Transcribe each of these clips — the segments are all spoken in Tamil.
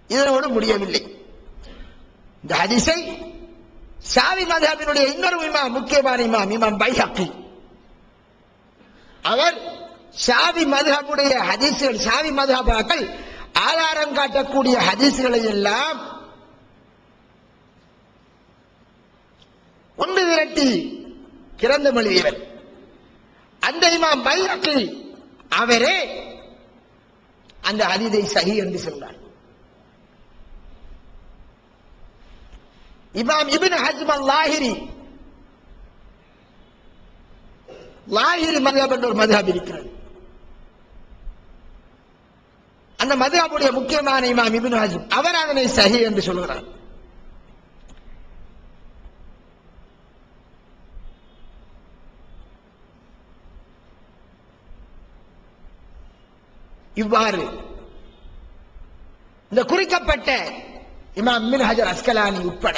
இதனோடு முடியவில்லை இந்த ஹதீஸை ஷாவி மதஹபினுடைய இன்னொரு இமாம் முக்கியமான இமாம் இமாம் பைஹக்கி அவர் ஷாவி மதுஹபுடைய ஹதீஸ்கள் ஷாவி மதுஹபாக்கள் ஆதாரம் காட்டக்கூடிய ஹதீஸ்களை எல்லாம் ஒன்று விரட்டி கிறந்து மொழியவர் அந்த இமாம் பைஹக்கி அவரே அந்த ஹதீதை சஹி என்று சொன்னார் இமாம் இபின் ஹஜ்ம் அல் லாஹிரி லாஹிரி மதுஹப் என்ற ஒரு மதுஹப் இருக்கிறது அந்த மதுஹபுடைய முக்கியமான இமாம் இபின் ஹஜ்ம் அவர் அதனை சஹி என்று சொல்கிறார் இவ்வாறு இந்த குறிக்கப்பட்ட இமாம் இபின் ஹஜர் அஸ்கலானி உட்பட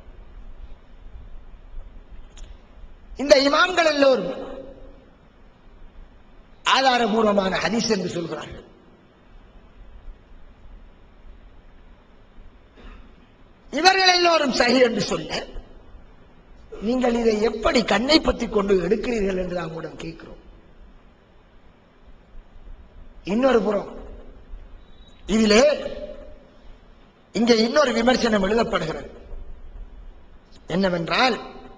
இந்த இமாம்கள் எல்லோரும் ஆதாரபூர்வமான ஹதீஸ் என்று சொல்கிறார்கள் இவர்கள் எல்லோரும் சஹி என்று சொல்ல நீங்கள் இதை எப்படி கண்ணை பற்றி கொண்டு எடுக்கிறீர்கள் என்று நாம் உடன் கேட்கிறோம் இன்னொரு புறம் இதிலே இங்கே இன்னொரு விமர்சனம் எழுதப்படுகிறது என்னவென்றால்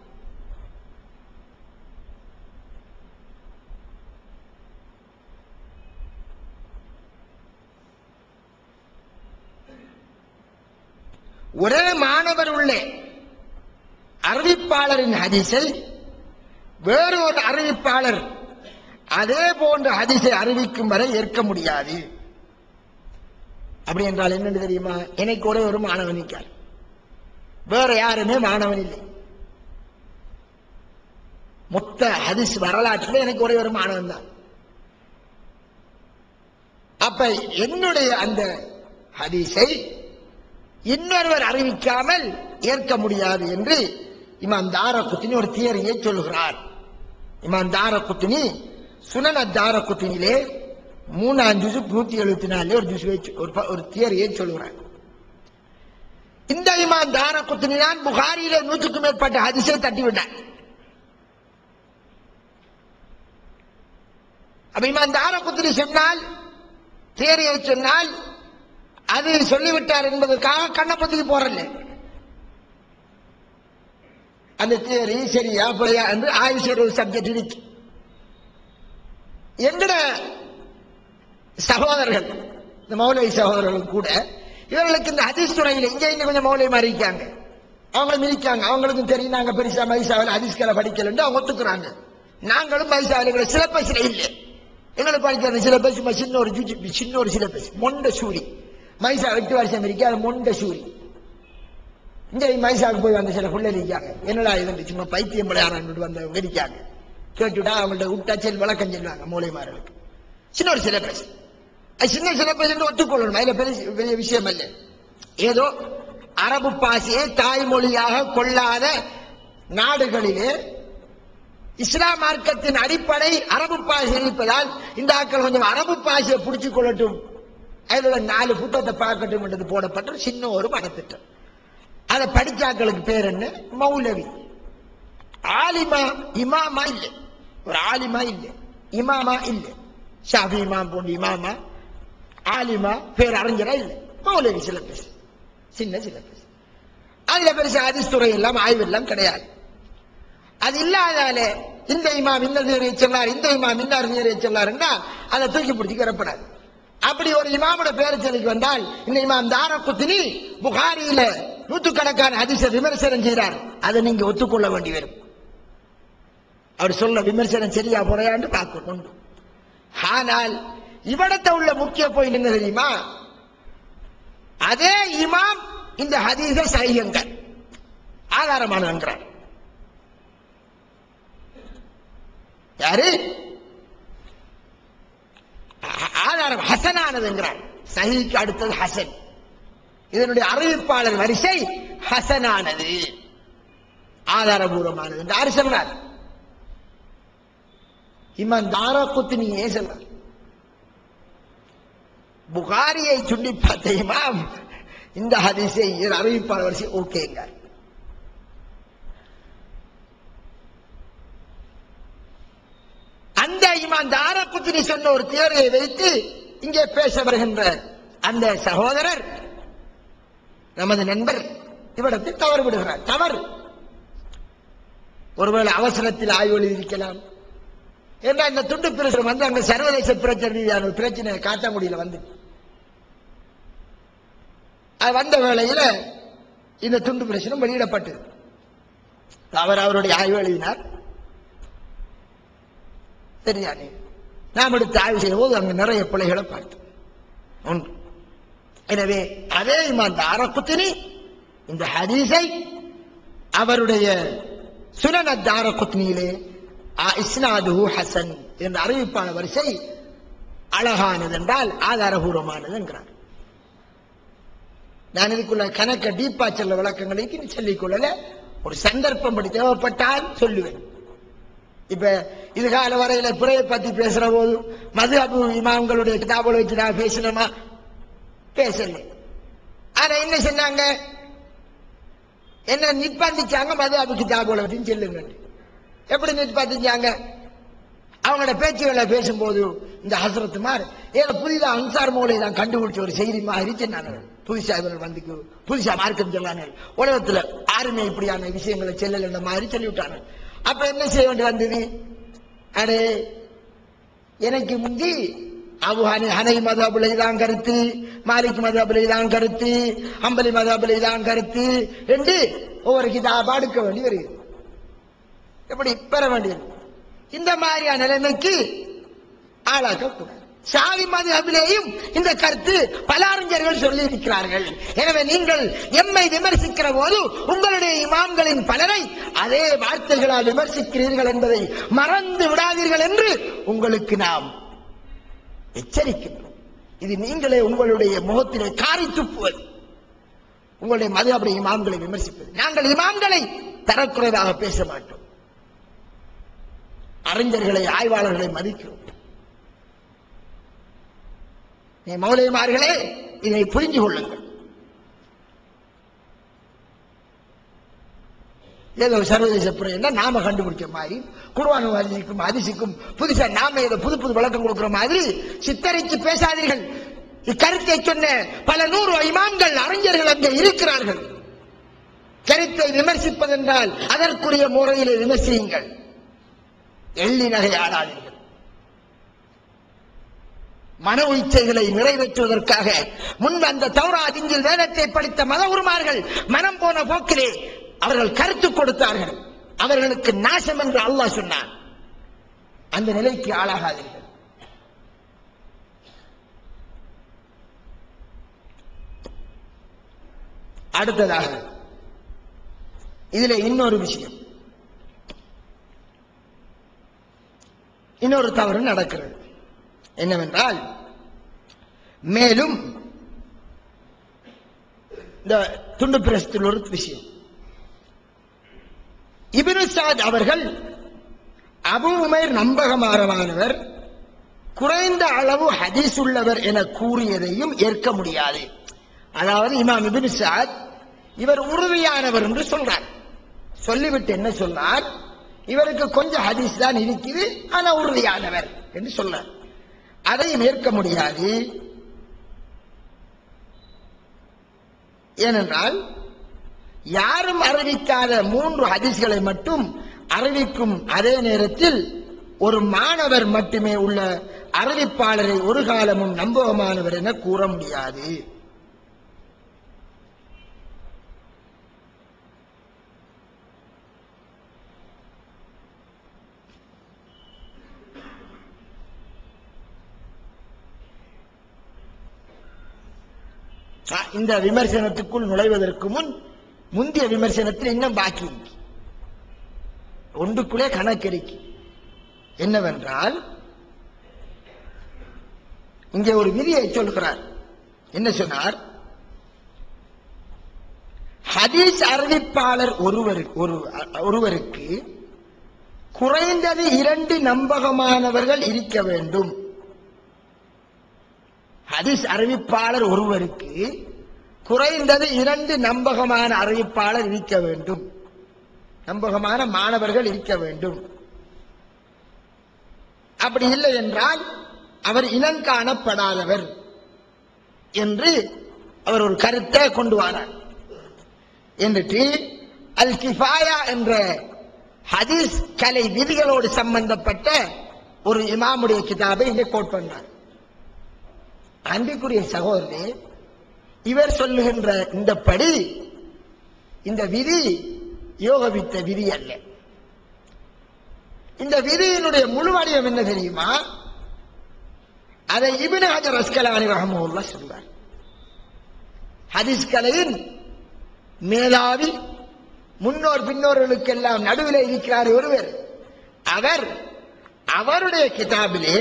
ஒரே மாணவர் உள்ளே அறிவிப்பாளரின் ஹதீஸை வேறு ஒரு அறிவிப்பாளர் அதே போன்ற ஹதீஸை அறிவிக்கும் வரை ஏற்க முடியாது அப்படி என்றால் என்னன்னு தெரியுமா எனக்கு ஒரே ஒரு மாணவன் நிற்கார் வேற யாருமே மாணவன் இல்லை மொத்த ஹதீஸ் வரலாற்றில் எனக்கு ஒரே ஒரு மாணவன் தான் அப்ப என்னுடைய அந்த ஹதீஸை இன்னொருவர் அறிவிக்காமல் ஏற்க முடியாது என்று இமாம் தார குத்தினி ஒரு தியரியை சொல்லுகிறார் இமாம் தார குத்தினி சுனன தார குத்தினிலே மூணாம் ஜூசு நூத்தி எழுபத்தி நாலுல ஒரு ஜூஸ் ஒரு ப- ஒரு தியரியை சொல்லுகிறார் இந்த இமாம் தார குத்தினி தான் புகாரியில நூற்றுக்கும் மேற்பட்ட ஹதிசை தட்டிவிட்டார் அப்ப இமாம் தார குத்தினி சொன்னால் தியரியை சொன்னால் அது சொல்லிவிட்டார் என்பதற்காக கண்ணப்பத்துக்கு போறல அந்த தியரி சரியா பிழையா என்று ஆய்வு செய்யற ஒரு சப்ஜெக்ட் இருக்கு எங்கட சகோதரர்கள் இந்த மௌலை சகோதரர்கள் கூட இவர்களுக்கு இந்த ஹதீஸ் துறையில் இங்கே இன்னும் கொஞ்சம் மௌலை மாதிரி இருக்காங்க அவங்களும் மிதிக்காங்க அவங்களுக்கும் தெரியும் நாங்க பெருசா மைசாவில் ஹதீஸ்களை படிக்கலன்னு அவங்க ஒத்துக்குறாங்க நாங்களும் மைசாவில் சிலபஸ்ல இல்லை எங்களுக்கு படிக்கிற சிலபஸ் சும்மா சின்ன ஒரு ஜூஜி சின்ன ஒரு சிலபஸ் மொண்ட சூரி மைசா எட்டு வருஷம் இருக்கு அது மொண்ட சூரி இங்க மைசாவுக்கு போய் வந்த சில பிள்ளை இருக்காங்க என்னடா இது சும்மா பைத்தியம் விளையாடுன்னு வந்தவங்க இருக்காங்க கேட்டுட்டா அவங்கள்ட்ட விட்டா செல் விளக்கம் சொல்லுவாங்க மூளைமார்களுக்கு சின்ன ஒரு சிலபஸ் அது சின்ன சிலபஸ் என்று ஒத்துக்கொள்ளணும் அதுல பெரிய பெரிய விஷயம் அல்ல ஏதோ அரபு பாஷையை தாய்மொழியாக கொள்ளாத நாடுகளிலே இஸ்லாம் மார்க்கத்தின் அடிப்படை அரபு பாஷை இருப்பதால் இந்த ஆட்கள் கொஞ்சம் அரபு பாஷையை பிடிச்சிக் கொள்ளட்டும் அதில் உள்ள நாலு புத்தகத்தை பார்க்கட்டும் என்றது போடப்பட்ட சின்ன ஒரு படத்திட்டம் அதை படிச்சாக்களுக்கு பேர் என்ன மௌலவி ஆலிமா இமாமா இல்லை ஒரு ஆலிமா இல்லை இமாமா இல்லை ஷாஃபி இமாம் போன்ற இமாமா ஆலிமா பேர் அறிஞரா இல்லை மௌலவி சிலபஸ் சின்ன சிலபஸ் அதுல பெருசு ஹதீஸ் துறை எல்லாம் ஆய்வு எல்லாம் கிடையாது அது இல்லாதால இந்த இமாம் இந்த நீரை சொன்னார் இந்த இமாம் இன்னார் நீரை சொன்னார் என்றால் அதை தூக்கி பிடிச்சி கிடப்படாது அப்படி ஒரு இமாமோட பேரச்சலுக்கு வந்தால் இந்த இமாம் தார குத்தினி புகாரியில நூற்றுக்கணக்கான ஹதீஸை விமர்சனம் செய்கிறார் அதை நீங்க ஒத்துக்கொள்ள வேண்டி வரும் அவர் சொல்ல விமர்சனம் சரியா போறையான்னு பார்க்க கொண்டு ஆனால் இவடத்தை உள்ள முக்கிய பாயிண்ட் என்ன தெரியுமா அதே இமாம் இந்த ஹதீஸ சைகங்கள் ஆதாரமானவங்கிறார் யாரு ஆ- ஆதாரம் ஹசனானதுங்கிறார் சஹிக்கு அடுத்தது ஹசன் இதனுடைய அறிவிப்பாளர் வரிசை ஹசனானது ஆதாரபூர்வமானது என்று யாரு சொன்னார் இமான் தாரா குத்தினியே சொன்னார் புகாரியை சுண்டி பார்த்த இமாம் இந்த ஹதீஸை இவர் அறிவிப்பாளர் வரிசை ஓகேங்க அந்த இமான் தாரகுத்தினி சொன்ன ஒரு தியரியை வைத்து இங்கே பேச வருகின்ற அந்த சகோதரர் நமது நண்பர் இவ்விடத்தில் தவறு விடுகிறார் தவறு ஒருவேளை அவசரத்தில் ஆய்வு எழுதியிருக்கலாம் ஏன்னா இந்த துண்டு பிரச்சனை வந்து அங்க சர்வதேச பிரச்சனை ரீதியான ஒரு பிரச்சனை காத்தாங்குடியில வந்து அது வந்த வேளையில இந்த துண்டு பிரச்சனை வெளியிடப்பட்டது அவர் அவருடைய ஆய்வு எழுதினார் சரியானே நாம் எடுத்து ஆய்வு செய்யும் போது அங்கு நிறைய பிள்ளைகளை பார்த்தோம் ஒன்று எனவே அதே இமான் தாரகுத்தினி இந்த ஹதீஸை அவருடைய சுனன தாரகுத்னியிலே இஸ்னாதுஹு ஹசன் என்ற அறிவிப்பான வரிசை அழகானது என்றால் ஆதாரபூர்வமானது என்கிறார் நான் இதுக்குள்ள கணக்க டீப்பா செல்ல விளக்கங்களுக்கு சொல்லிக் கொள்ளல ஒரு சந்தர்ப்பம் படி தேவைப்பட்டால் சொல்லுவேன் இப்ப இது கால வரையில பிறையை பத்தி பேசுற போது மது அபு இமாம்களுடைய கிதாபுல வச்சு நான் பேசணுமா பேசல ஆனா என்ன சொன்னாங்க என்ன நிர்பந்திச்சாங்க மது அபு கிதாபுல வச்சு சொல்லுங்க எப்படி நிர்பந்திச்சாங்க அவங்களோட பேச்சுகளை பேசும்போது இந்த ஹசரத்துமார் ஏதோ புதிதா அன்சார் மூலை தான் கண்டுபிடிச்ச ஒரு செய்தி மாதிரி சொன்னாங்க புதுசா இவர்கள் வந்து புதுசா மார்க்கம் சொல்லாங்க உலகத்துல யாருமே இப்படியான விஷயங்களை செல்லல மாதிரி சொல்லிவிட்டாங்க அப்ப என்ன செய்ய வேண்டி வந்தது அடே எனக்கு முந்தி அபு ஹனி ஹனை மதாபுலை தான் கருத்து மாலிக் மதாபுலை தான் கருத்து அம்பலி மதாபுலை தான் கருத்து என்று ஒவ்வொரு கிதாபா எடுக்க வேண்டி வருகிறது எப்படி பெற வேண்டியது இந்த மாதிரியான நிலைமைக்கு ஆளாக்கக்கூடாது சாதி மதுஹபிலேயும் இந்த கருத்து பல அறிஞர்கள் சொல்லி இருக்கிறார்கள் எனவே நீங்கள் எம்மை விமர்சிக்கிற போது உங்களுடைய இமாம்களின் பலரை அதே வார்த்தைகளால் விமர்சிக்கிறீர்கள் என்பதை மறந்து விடாதீர்கள் என்று உங்களுக்கு நாம் எச்சரிக்கின்றோம் இது நீங்களே உங்களுடைய முகத்திலே காரி துப்புவது உங்களுடைய மதுஹபுடைய இமாம்களை விமர்சிப்பது நாங்கள் இமாம்களை தரக்குறைவாக பேச மாட்டோம் அறிஞர்களை ஆய்வாளர்களை மதிக்கிறோம் நீ மௌலிமார்களே இதை புரிந்து கொள்ளுங்கள் ஏதோ சர்வதேச புறையில நாம கண்டுபிடிச்ச மாதிரி குர்வான் அதிசிக்கும் அதிசிக்கும் புதுசா நாம ஏதோ புது புது விளக்கம் கொடுக்கிற மாதிரி சித்தரித்து பேசாதீர்கள் இக்கருத்தை சொன்ன பல நூறு இமாம்கள் அறிஞர்கள் அங்கே இருக்கிறார்கள் கருத்தை விமர்சிப்பதென்றால் அதற்குரிய முறையிலே விமர்சியுங்கள் எள்ளி நகை ஆடாதீர்கள் மன உச்சைகளை நிறைவேற்றுவதற்காக முன்பு அந்த தௌராதிங்கில் வேதத்தை படித்த மத உருமார்கள் மனம் போன போக்கிலே அவர்கள் கருத்து கொடுத்தார்கள் அவர்களுக்கு நாசம் என்று அல்லாஹ் சொன்னான் அந்த நிலைக்கு ஆளாகாதீர்கள் அடுத்ததாக இதுல இன்னொரு விஷயம் இன்னொரு தவறு நடக்கிறது என்னவென்றால் மேலும் இந்த துண்டு பிரசத்தில் ஒரு விஷயம் இபினு சாத் அவர்கள் அபு உமைர் நம்பகமானவர் குறைந்த அளவு ஹதீஸ் உள்ளவர் என கூறியதையும் ஏற்க முடியாது அதாவது இமாம் இபின் சாத் இவர் உறுதியானவர் என்று சொல்றார் சொல்லிவிட்டு என்ன சொன்னார் இவருக்கு கொஞ்சம் ஹதீஸ் தான் இருக்குது ஆனா உறுதியானவர் என்று சொன்னார் அதையும் ஏற்க முடியாது ஏனென்றால் யாரும் அறிவிக்காத மூன்று ஹதீஸ்களை மட்டும் அறிவிக்கும் அதே நேரத்தில் ஒரு மாணவர் மட்டுமே உள்ள அறிவிப்பாளரை ஒரு காலமும் நம்பகமானவர் என கூற முடியாது இந்த விமர்சனத்துக்குள் நுழைவதற்கு முன் முந்தைய விமர்சனத்தில் இன்னும் பாக்கி இருக்கு ஒன்றுக்குள்ளே கணக்கெடுக்கி என்னவென்றால் இங்கே ஒரு விதியை சொல்கிறார் என்ன சொன்னார் ஹதீஸ் அறிவிப்பாளர் ஒருவருக்கு ஒரு ஒருவருக்கு குறைந்தது இரண்டு நம்பகமானவர்கள் இருக்க வேண்டும் ஹதீஸ் அறிவிப்பாளர் ஒருவருக்கு குறைந்தது இரண்டு நம்பகமான அறிவிப்பாளர் இருக்க வேண்டும் நம்பகமான மாணவர்கள் இருக்க வேண்டும் அப்படி இல்லை என்றால் அவர் இனங்காணப்படாதவர் என்று அவர் ஒரு கருத்தை கொண்டு வரார் എന്നിട്ട് அல் கிஃபாயா என்ற ஹதீஸ் கலை விதிகளோடு சம்பந்தப்பட்ட ஒரு இமாமுடைய கிதாபை இங்கே கோட் பண்ணார் அன்பிற்குரிய சகோதரே இவர் சொல்லுகின்ற இந்த படி இந்த விதி யோகவித்த விதி அல்ல இந்த விதியினுடைய முழு வடிவம் என்ன தெரியுமா அதை இபின் ஹஜர் அஸ்கலானி ரஹமுல்லா சொல்றார் ஹதீஸ் கலையின் மேலாவி முன்னோர் பின்னோர்களுக்கெல்லாம் நடுவில் இருக்கிறார் ஒருவர் அவர் அவருடைய கிதாபிலே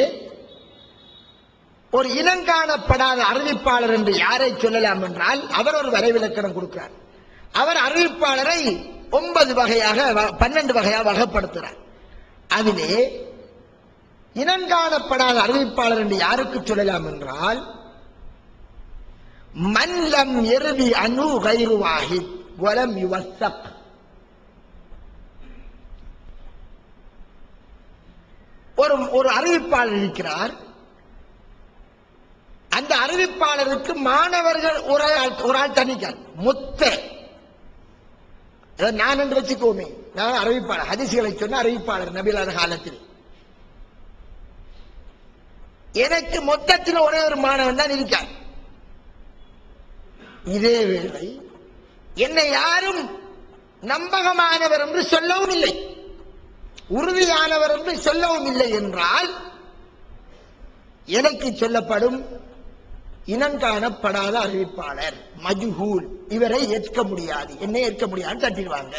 ஒரு இனங்காணப்படாத அறிவிப்பாளர் என்று யாரை சொல்லலாம் என்றால் அவர் ஒரு வரைவிலக்கணம் கொடுக்கிறார் அவர் அறிவிப்பாளரை ஒன்பது வகையாக வ- பன்னெண்டு வகையாக வகைப்படுத்துகிறார் அதிலே இனங்காணப்படாத அறிவிப்பாளர் என்று யாருக்கு சொல்லலாம் என்றால் மன்லம் எருவி அனு கைரு வாஹித் வலம் யுவசக் ஒரு ஒரு அறிவிப்பாளர் இருக்கிறார் அந்த அறிவிப்பாளருக்கு மாணவர்கள் ஒரு ஆள் ஒரு ஆள் தனிக்கார் மொத்த அதாவது நான் என்று வச்சுக்கோமே நான் அறிவிப்பாளர் ஹதீஸ்களை சொன்ன அறிவிப்பாளர் நபிலாத காலத்தில் எனக்கு மொத்தத்தில் ஒரே ஒரு மாணவன் தான் இருக்கார் இதே வேளை என்னை யாரும் நம்பகமானவர் என்று சொல்லவும் இல்லை உறுதியானவர் என்று சொல்லவும் இல்லை என்றால் எனக்கு சொல்லப்படும் இனங்காணப்படாத அறிவிப்பாளர் மஜ்ஹூல் இவரை ஏற்க முடியாது என்னை ஏற்க முடியாது தட்டிடுவாங்க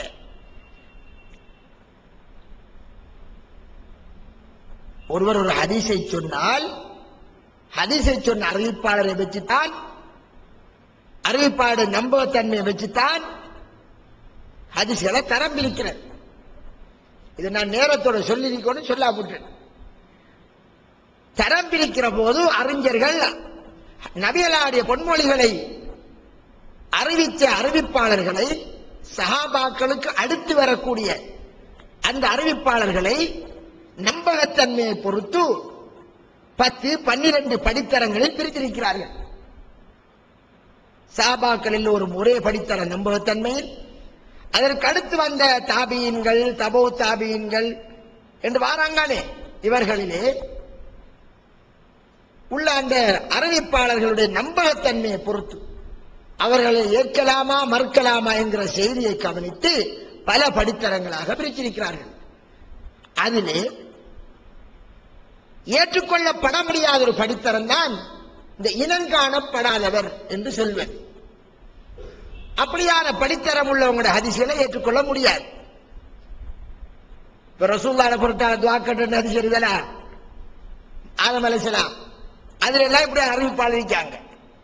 ஒருவர் ஒரு ஹதீஸை சொன்னால் ஹதீஸை சொன்ன அறிவிப்பாளரை வச்சுத்தான் அறிவிப்பாளர் நம்பகத்தன்மையை வச்சுத்தான் ஹதீஸ்களை தரம் பிரிக்கிறது இதை நான் நேரத்தோட சொல்லிருக்கணும் சொல்லாமட்டேன் தரம் பிரிக்கிற போது அறிஞர்கள் நபியலாடைய பொன்மொழிகளை அறிவித்த அறிவிப்பாளர்களை சஹாபாக்களுக்கு அடுத்து வரக்கூடிய அந்த அறிவிப்பாளர்களை நம்பகத்தன்மையை பொறுத்து பத்து பன்னிரண்டு படித்தரங்களில் பிரித்திருக்கிறார்கள் சாபாக்களில் ஒரு ஒரே படித்தர நம்பகத்தன்மையில் அதற்கு அடுத்து வந்த தாபியின்கள் தபோ தாபியின்கள் என்று வாராங்கானே இவர்களிலே உள்ள அந்த அறிவிப்பாளர்களுடைய நம்பகத்தன்மையை பொறுத்து அவர்களை ஏற்கலாமா மறுக்கலாமா என்கிற செய்தியை கவனித்து பல படித்தரங்களாக பிரிச்சிருக்கிறார்கள் அதிலே ஏற்றுக்கொள்ளப்பட முடியாத ஒரு படித்தரம் தான் இந்த இனங்காணப்படாதவர் என்று சொல்வேன் அப்படியான படித்தரம் உள்ளவங்களோட ஹதிசிகளை ஏற்றுக்கொள்ள முடியாது இப்ப ரசூல்லான பொருட்டான துவாக்கட்டு ஹதிஸ் இருக்குதா ஆதம் அலிசலாம் அதுல எல்லாம் இப்படி அறிவிப்பாளர் இருக்காங்க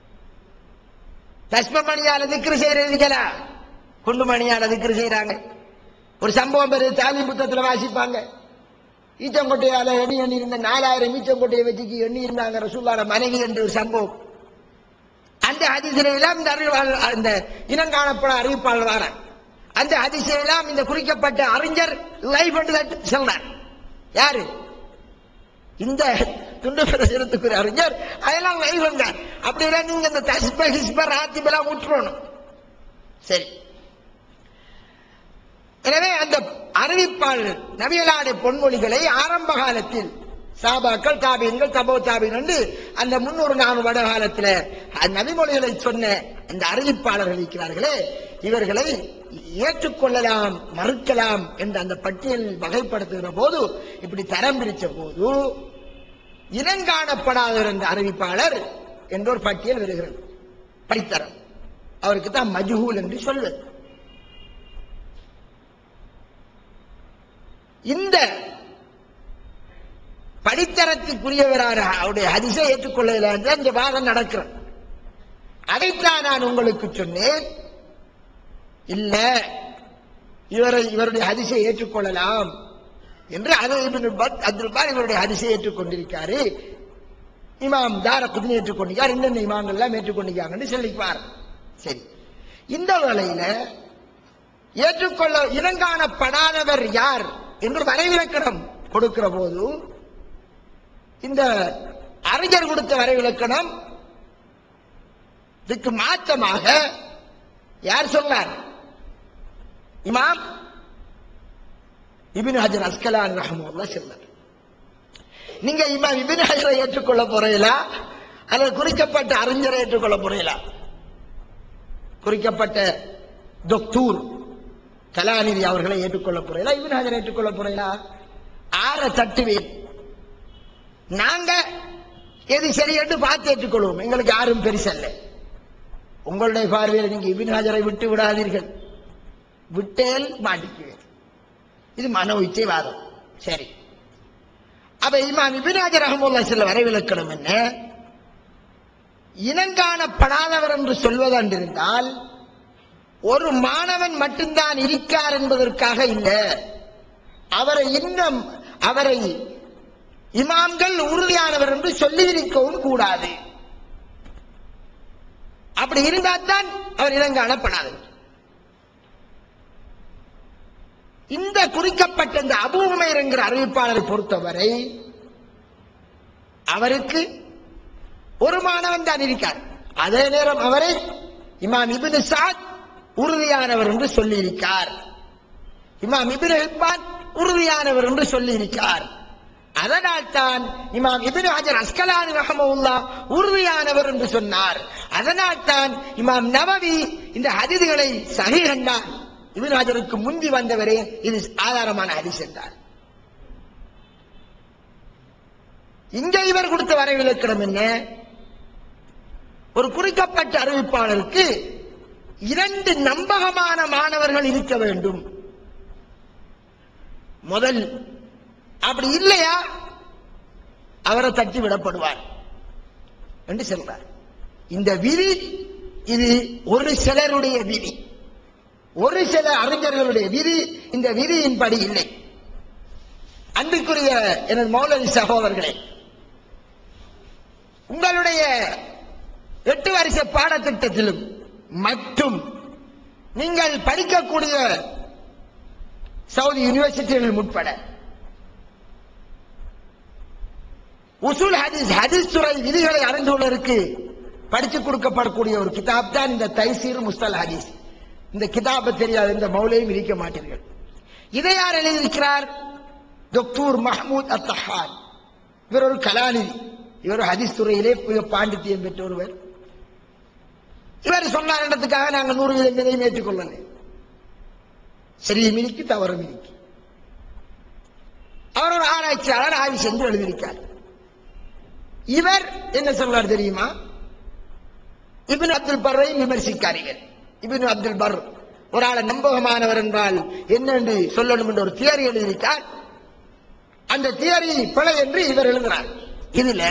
தஸ்மமணியால திக்ரு செய்யறதுக்கலா குண்டுமணியால திக்ரு செய்யறாங்க ஒரு சம்பவம் பெரிய தாலி புத்தகத்துல வாசிப்பாங்க ஈச்சங்கொட்டையால எண்ணி எண்ணி இருந்த நாலாயிரம் ஈச்சங்கொட்டையை வச்சுக்கு எண்ணி இருந்தாங்க ரசூல்லான மனைவி என்று ஒரு சம்பவம் அந்த ஹதீஸில எல்லாம் இந்த அறிவாளர் அந்த இனங்காணப்பட அறிவிப்பாளர் வர அந்த ஹதீஸில எல்லாம் இந்த குறிக்கப்பட்ட அறிஞர் லைஃப் என்று சொல்றார் யாரு இந்த துண்டு பிரசுரத்துக்குரிய அறிஞர் அதெல்லாம் லைவ் வந்தார் அப்படியெல்லாம் நீங்க இந்த தஸ்ப ஹிஸ்ப ராத்திபெல்லாம் விட்டுறணும் சரி எனவே அந்த அறிவிப்பாளர் நபியலாடைய பொன்மொழிகளை ஆரம்ப காலத்தில் சாபாக்கள் தாபியன்கள் தபோ தாபியன் என்று அந்த முன்னூறு நானூறு வருட காலத்துல அந்த நபிமொழிகளை சொன்ன இந்த அறிவிப்பாளர்கள் இருக்கிறார்களே இவர்களை ஏற்றுக்கொள்ளலாம் மறுக்கலாம் என்ற அந்த பட்டியலில் வகைப்படுத்துகிற போது இப்படி தரம் பிரிச்ச போது இனங்காணப்படாதவர் என்ற அறிவிப்பாளர் என்ற ஒரு பட்டியல் வருகிறது படித்தரம் அவருக்கு தான் மஜ்ஹூல் என்று சொல்வது இந்த படித்தரத்துக்குரியவரான அவருடைய ஹதிசை ஏற்றுக்கொள்ளவில்லை என்று இந்த வாதம் நடக்கிறது அதைத்தான் நான் உங்களுக்கு சொன்னேன் இல்ல இவரை இவருடைய ஹதிசை ஏற்றுக்கொள்ளலாம் என்று அது இப்னு பத் அப்துல் பார் இவருடைய ஹதிசை ஏற்றுக்கொண்டிருக்காரு இமாம் தார குதினை ஏற்றுக்கொண்டிருக்கார் இன்னென்ன இமாம்கள் எல்லாம் ஏற்றுக்கொண்டிருக்காங்கன்னு சொல்லிப்பார் சரி இந்த வேளையில ஏற்றுக்கொள்ள இனங்காணப்படாதவர் யார் என்று வரைவிலக்கணம் கொடுக்கிற போது இந்த அறிஞர் கொடுத்த வரைவிலக்கணம் இதுக்கு மாற்றமாக யார் சொன்னார் இமாம் இபின் ஹஜர் அஸ்கலான் ரஹமுல்லா சொன்னார் நீங்க இமாம் இபின் ஹஜரை ஏற்றுக்கொள்ள போறீங்களா அல்லது குறிக்கப்பட்ட அறிஞரை ஏற்றுக்கொள்ள போறீங்களா குறிக்கப்பட்ட தொக்தூர் கலாநிதி அவர்களை ஏற்றுக்கொள்ள போறீங்களா இபின் ஹஜரை ஏற்றுக்கொள்ள போறீங்களா ஆற தட்டுவேன் நாங்க எது சரி என்று பார்த்து ஏற்றுக்கொள்வோம் எங்களுக்கு யாரும் பெருசல்ல உங்களுடைய பார்வையில் நீங்க இபின் ஹஜரை விட்டு விடாதீர்கள் விட்டேல் மாட்டிக்குவேன் இது மனோ இச்சைவாதம் சரி அப்ப இமாம் இபின் ஹஜர் அஹமுல்லா சில வரைவிலக்கணம் என்ன இனங்காணப்படாதவர் என்று சொல்வதென்றிருந்தால் ஒரு மாணவன் மட்டும்தான் இருக்கார் என்பதற்காக இல்ல அவரை இன்னும் அவரை இமாம்கள் உறுதியானவர் என்று சொல்லி இருக்கவும் கூடாது அப்படி இருந்தால்தான் அவர் இனங்காணப்படாதவர் இந்த குறிக்கப்பட்ட இந்த அபூ உமைர் என்கிற அறிவிப்பாளரை பொறுத்தவரை அவருக்கு ஒரு மாணவன் தான் இருக்கார் அதே நேரம் அவரை இமாம் இபின் சாத் உறுதியானவர் என்று சொல்லியிருக்கார் இமாம் இபின் ஹிப்பான் உறுதியானவர் என்று சொல்லியிருக்கார் அதனால் தான் இமாம் இபின் ஹஜர் அஸ்கலானி ரஹமவுல்லா உறுதியானவர் என்று சொன்னார் அதனால் தான் இமாம் நவவி இந்த ஹதீதுகளை சஹி கண்டார் இபின் ஹஜருக்கு முந்தி வந்தவரே இது ஆதாரமான ஹதீஸ் என்றார் இங்க இவர் கொடுத்த வரைவிலக்கணம் என்ன ஒரு குறிக்கப்பட்ட அறிவிப்பாளருக்கு இரண்டு நம்பகமான மாணவர்கள் இருக்க வேண்டும் முதல் அப்படி இல்லையா அவரை தட்டி விடப்படுவார் என்று சொல்றார் இந்த விதி இது ஒரு சிலருடைய விதி ஒரு சில அறிஞர்களுடைய விதி இந்த விதியின்படி இல்லை அன்புக்குரிய எனது மௌலவி சகோதரர்களே உங்களுடைய எட்டு வருஷ பாடத்திட்டத்திலும் மற்றும் நீங்கள் படிக்கக்கூடிய சவுதி யூனிவர்சிட்டிகள் உட்பட உசூல் ஹதீஸ் ஹதீஸ் துறை விதிகளை அறிந்துள்ளதற்கு படித்து கொடுக்கப்படக்கூடிய ஒரு கிதாப் தான் இந்த தைசீர் முஸ்தல் ஹதீஸ் இந்த கிதாபை தெரியாத இந்த மௌலையும் இருக்க மாட்டீர்கள் இதை யார் எழுதியிருக்கிறார் டாக்டர் மஹமூத் அத்தஹான் இவர் ஒரு கலாநிதி இவர் ஹதீஸ் துறையிலே மிக பாண்டித்தியம் பெற்ற ஒருவர் இவர் சொன்னார் இடத்துக்காக நாங்கள் நூறு வீதம் எதையும் ஏற்றுக்கொள்ளல சரி மினிக்கு தவறு மினிக்கு அவர் ஒரு ஆராய்ச்சியாளர் ஆய்வு சென்று எழுதியிருக்கார் இவர் என்ன சொல்றார் தெரியுமா இபின் அப்துல் பர்ரை விமர்சிக்காரீர்கள் இபின் அப்துல் பர் ஒரு ஆளை நம்பகமானவர் என்றால் என்ன என்று சொல்லணும் என்ற ஒரு தியரி எழுதியிருக்கார் அந்த தியரி பிழை என்று இவர் எழுதுகிறார் இதுல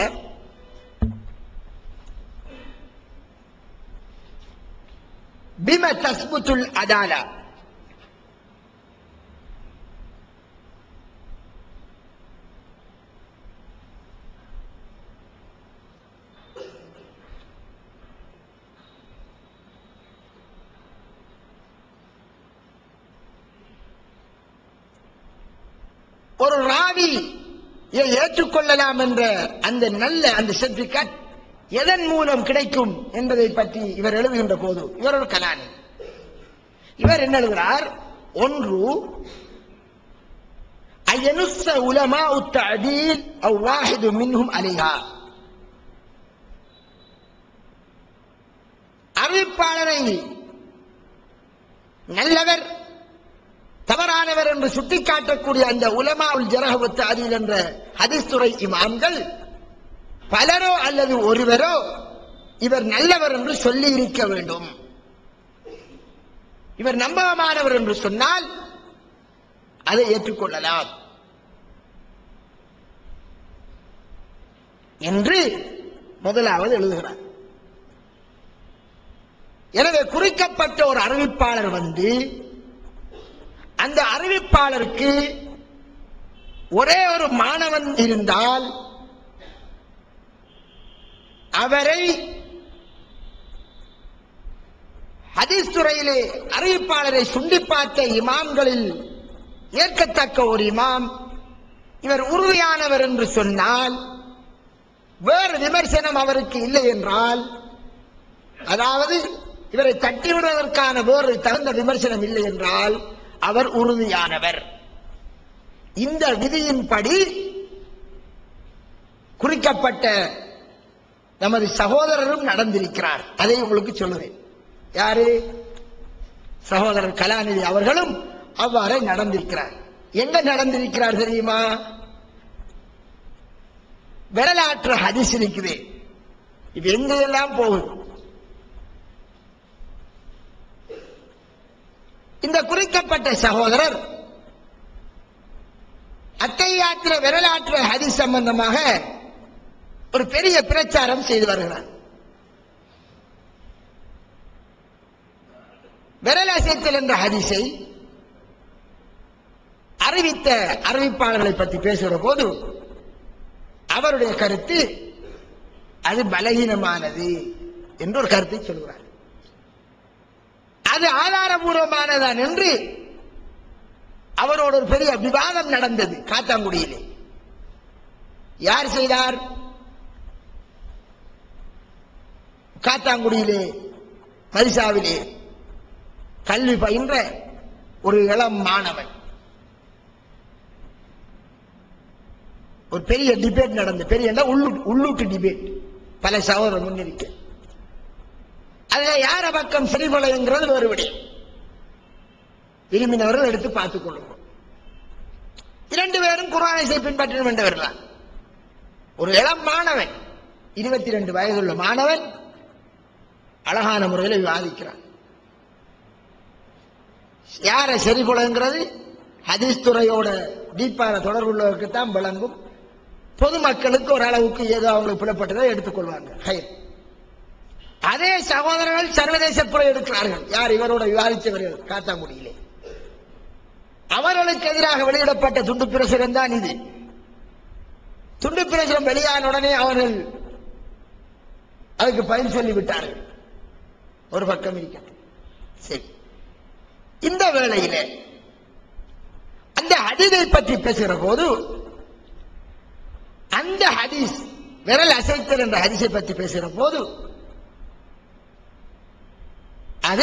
பிம தஸ்புத்துல் அதாலா ஒரு ராவி ஏற்றுக்கொள்ளலாம் என்ற அந்த நல்ல அந்த சர்டிபிகேட் எதன் மூலம் கிடைக்கும் என்பதை பற்றி இவர் எழுதுகின்ற போது இவர் ஒரு கலானி இவர் என்ன எழுதுகிறார் ஒன்று أينص علماء التعديل أو واحد منهم عليها அறிவிப்பாளரை நல்லவர் தவறானவர் என்று சுட்டிக்காட்டக்கூடிய அந்த உலமா உல் ஜரஹவத்து அதில் என்ற ஹதீஸ்துறை இமாம்கள் பலரோ அல்லது ஒருவரோ இவர் நல்லவர் என்று சொல்லி இருக்க வேண்டும் இவர் நம்பகமானவர் என்று சொன்னால் அதை ஏற்றுக்கொள்ளலாம் என்று முதலாவது எழுதுகிறார் எனவே குறிக்கப்பட்ட ஒரு அறிவிப்பாளர் வந்து அந்த அறிவிப்பாளருக்கு ஒரே ஒரு மாணவன் இருந்தால் அவரை ஹதீஸ் துறையிலே அறிவிப்பாளரை சுண்டி பார்த்த இமாம்களில் ஏற்கத்தக்க ஒரு இமாம் இவர் உறுதியானவர் என்று சொன்னால் வேறு விமர்சனம் அவருக்கு இல்லை என்றால் அதாவது இவரை தட்டிவிடுவதற்கான வேறு தகுந்த விமர்சனம் இல்லை என்றால் அவர் உறுதியானவர் இந்த விதியின்படி குறிக்கப்பட்ட நமது சகோதரரும் நடந்திருக்கிறார் அதை உங்களுக்கு சொல்லுவேன் யாரு சகோதரர் கலாநிதி அவர்களும் அவ்வாறே நடந்திருக்கிறார் எங்க நடந்திருக்கிறார் தெரியுமா வரலாற்று ஹதீஸ் இருக்குது இது எங்கெல்லாம் போகுது இந்த குறிக்கப்பட்ட சகோதரர் அத்தையாத்திர வரலாற்று ஹதீஸ் சம்பந்தமாக ஒரு பெரிய பிரச்சாரம் செய்து வருகிறார் விரல் அசைத்தல் என்ற ஹதீஸை அறிவித்த அறிவிப்பாளர்களை பற்றி பேசுகிற போது அவருடைய கருத்து அது பலகீனமானது என்று ஒரு கருத்தை சொல்கிறார் அது ஆதாரபூர்வமானதான் என்று அவரோட ஒரு பெரிய விவாதம் நடந்தது காத்தாங்குடியிலே யார் செய்தார் காத்தாங்குடியிலே மரிசாவிலே கல்வி பயின்ற ஒரு இளம் மாணவன் ஒரு பெரிய டிபேட் நடந்து பெரிய உள்ளூட்டு உள்ளூட்டு டிபேட் பல சகோதரர் முன்னிருக்க அதுல யார பக்கம் சரிபலைங்கிறது வேறு விடயம் விரும்பினவர்கள் எடுத்து பார்த்துக் கொள்ளுங்க இரண்டு பேரும் குரானை பின்பற்ற வேண்டவர்களா ஒரு இளம் மாணவன் இருபத்தி ரெண்டு வயதுள்ள மாணவன் அழகான முறையில் விவாதிக்கிறான் யார சரிகுலங்கிறது ஹதீஸ் துறையோட டீப்பான தொடர்புள்ளவருக்கு தான் விளங்கும் பொதுமக்களுக்கு ஓரளவுக்கு ஏதோ அவங்களுக்கு புலப்பட்டதை எடுத்துக்கொள்வாங்க ஹயர் அதே சகோதரர்கள் சர்வதேச புற எடுக்கிறார்கள் யார் இவரோட விவாதித்தவர்கள் காத்தாங்குடியிலே அவர்களுக்கு எதிராக வெளியிடப்பட்ட துண்டு பிரசுரம் தான் இது துண்டு பிரசுரம் வெளியான உடனே அவர்கள் அதுக்கு பதில் சொல்லி விட்டார்கள் ஒரு பக்கம் இருக்கட்டும் சரி இந்த வேளையில அந்த ஹதீதை பற்றி பேசுகிற போது அந்த ஹதீஸ் விரல் அசைத்தல் என்ற ஹதீஸை பற்றி பேசுகிற போது அது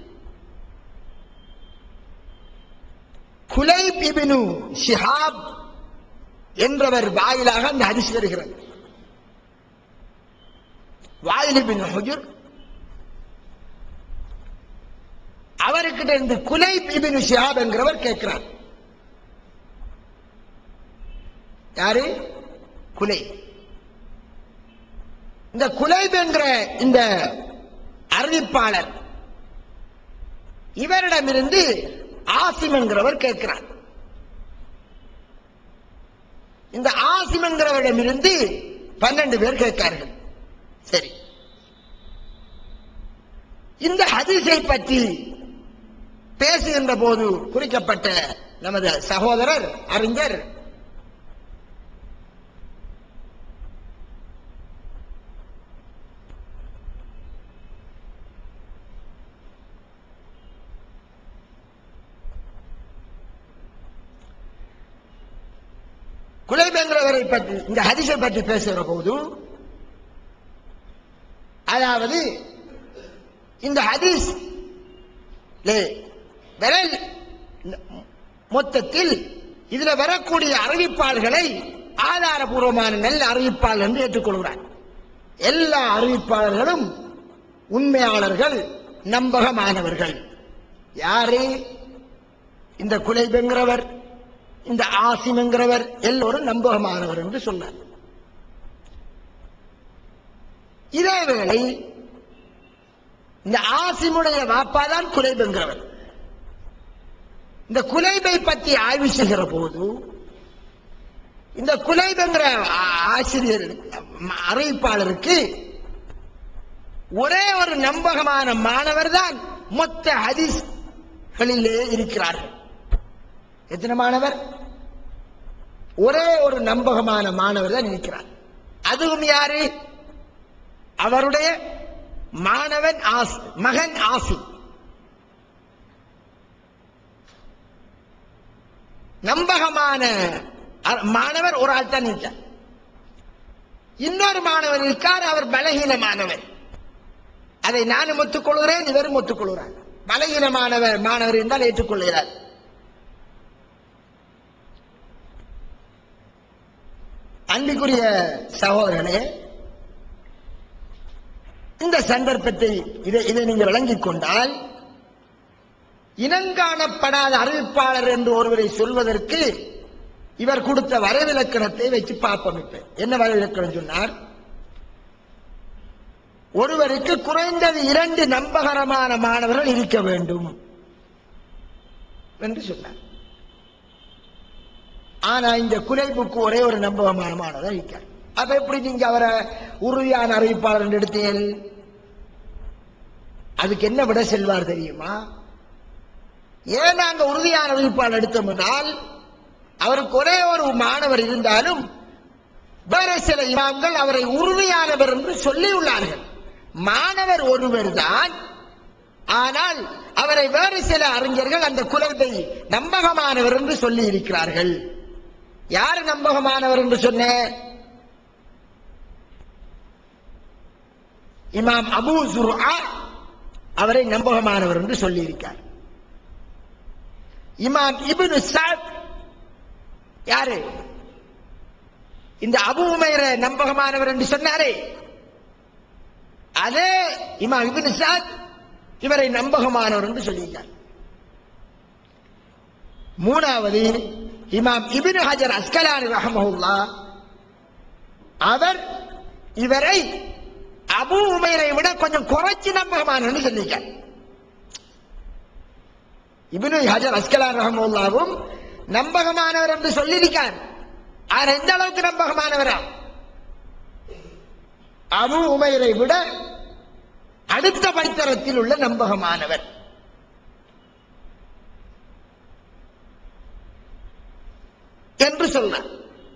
குலைப் இபினு ஷிஹாப் என்றவர் வாயிலாக அந்த ஹதீஸ் வருகிறது வாயில் இபின் ஹுஜுர் அவர்கிட்ட இருந்து குலைப் இபின் ஷிஹாப் என்கிறவர் கேட்கிறார் யாரு குலை இந்த குலைப் என்கிற இந்த அறிவிப்பாளர் இவரிடமிருந்து ஆசிம் என்கிறவர் கேட்கிறார் இந்த ஆசிம் என்கிறவரிடமிருந்து பன்னெண்டு பேர் கேட்கிறார்கள் சரி இந்த ஹதீஸை பற்றி பேசுகின்ற போது குறிக்கப்பட்ட நமது சகோதரர் அறிஞர் குலைபெங்கிறவரை பற்றி இந்த ஹதீஸை பற்றி பேசுகிற போது அதாவது இந்த ஹதீஸ் விரல் மொத்தத்தில் இதுல வரக்கூடிய அறிவிப்பாளர்களை ஆதாரபூர்வமான நல்ல அறிவிப்பாளர் என்று ஏற்றுக்கொள்கிறார் எல்லா அறிவிப்பாளர்களும் உண்மையாளர்கள் நம்பகமானவர்கள் யாரு இந்த குலைபெங்கிறவர் இந்த ஆசிம் என்கிறவர் எல்லோரும் நம்பகமானவர் என்று சொன்னார் இதேவேளை இந்த ஆசிமுடைய வாப்பாதான் குலைபெங்கிறவர் இந்த குலைபை பற்றி ஆய்வு செய்கிற போது இந்த குலைபெங்கிற ஆசிரியர் அறிவிப்பாளருக்கு ஒரே ஒரு நம்பகமான மாணவர் தான் மொத்த ஹதீஸ்களிலே இருக்கிறார்கள் எத்தனை மாணவர் ஒரே ஒரு நம்பகமான மாணவர் தான் இருக்கிறார் அதுவும் யாரு அவருடைய மாணவன் ஆசி மகன் ஆசி நம்பகமான அ- மாணவர் ஒரு ஆள் தான் இருக்கார் இன்னொரு மாணவர் இருக்கார் அவர் பலகீனமானவர் அதை நானும் ஒத்துக்கொள்கிறேன் இவரும் ஒத்துக்கொள்கிறார் பலகீனமானவர் மாணவர் என்றால் ஏற்றுக்கொள்கிறார் அன்பிற்குரிய சகோதரனே இந்த சந்தர்ப்பத்தை இதை இதை நீங்கள் விளங்கிக் கொண்டால் இனங்காணப்படாத அறிவிப்பாளர் என்று ஒருவரை சொல்வதற்கு இவர் கொடுத்த வரைவிலக்கணத்தை வச்சு பார்ப்போம் இப்ப என்ன வரைவிலக்கணம் சொன்னார் ஒருவருக்கு குறைந்தது இரண்டு நம்பகரமான மாணவர்கள் இருக்க வேண்டும் என்று சொன்னார் ஆனா இந்த குலைப்புக்கு ஒரே ஒரு நம்பகமான மாணவர் இருக்கார் அப்ப எப்படி நீங்க அவரை உறுதியான அறிவிப்பாளர் என்று எடுத்தீர்கள் அதுக்கு என்ன விட செல்வார் தெரியுமா ஏன் நாங்க உறுதியான அறிவிப்பாளர் எடுத்தோம்னால் அவருக்கு ஒரே ஒரு மாணவர் இருந்தாலும் வேற சில இமாம்கள் அவரை உறுதியானவர் என்று சொல்லியுள்ளார்கள் மாணவர் ஒருவர் தான் ஆனால் அவரை வேறு சில அறிஞர்கள் அந்த குலத்தை நம்பகமானவர் என்று சொல்லி இருக்கிறார்கள் யார் நம்பகமானவர் என்று சொன்ன இமாம் அபூ சுர்ஆ அவரை நம்பகமானவர் என்று சொல்லியிருக்கார் இமாம் இப்னு சாத் யாரு இந்த அபு உமைர நம்பகமானவர் என்று சொன்னாரே அதே இமாம் இப்னு சாத் இவரை நம்பகமானவர் என்று சொல்லியிருக்கார் மூணாவது இமாம் இப்னு ஹஜர் அஸ்கலானி ரஹமஹுல்லா அவர் இவரை அபு உமைரை விட கொஞ்சம் குறைச்சு நம்பகமானவர்னு சொல்லியிருக்கார் இப்னு ஹஜர் அஸ்கலான் ரஹமுல்லாவும் நம்பகமானவர் என்று சொல்லியிருக்கார் அவர் எந்த அளவுக்கு நம்பகமானவரா அபு உமைரை விட அடுத்த படித்தரத்தில் உள்ள நம்பகமானவர் என்று சொன்னார்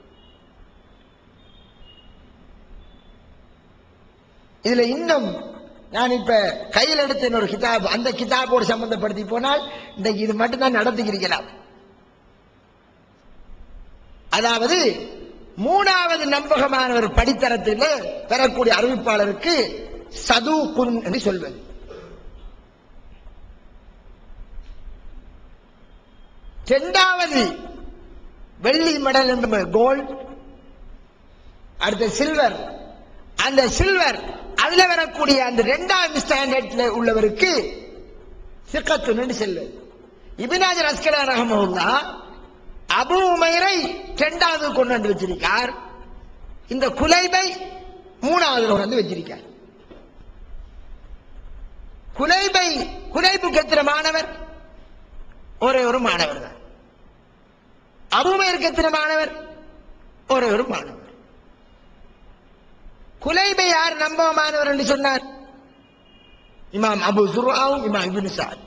இதுல இன்னும் நான் இப்ப கையில் எடுத்த ஒரு கிதாப் அந்த கிதாபோடு சம்பந்தப்படுத்தி போனால் இன்றைக்கு இது மட்டும்தான் நடத்திக்கிறீங்களா அதாவது மூணாவது நம்பகமானவர் படித்தரத்தில் பெறக்கூடிய அறிவிப்பாளருக்கு சதுகுன் என்று சொல்வது இரண்டாவது வெள்ளி மெடல் என்று கோல்ட் அடுத்த சில்வர் அந்த சில்வர் அதுல வரக்கூடிய அந்த இரண்டாவது ஸ்டாண்டர்ட்ல உள்ளவருக்கு சிக்கத்துன்னு செல்வது இபினாஜர் அஸ்கலா ரஹமுல்லா அபு உமைரை இரண்டாவது கொண்டு வந்து வச்சிருக்கார் இந்த குலைபை மூணாவது கொண்டு வந்து வச்சிருக்கார் குலைபை குலைபுக்கு எத்தனை மாணவர் ஒரே ஒரு மாணவர் தான் அபுமையருக்கு எத்தனை மாணவர் ஒரே ஒரு மாணவர் குலைபை யார் நம்பகமானவர் என்று சொன்னார் இமாம் அபு சுர்ஆவும் இமாம் இப்னு சாத்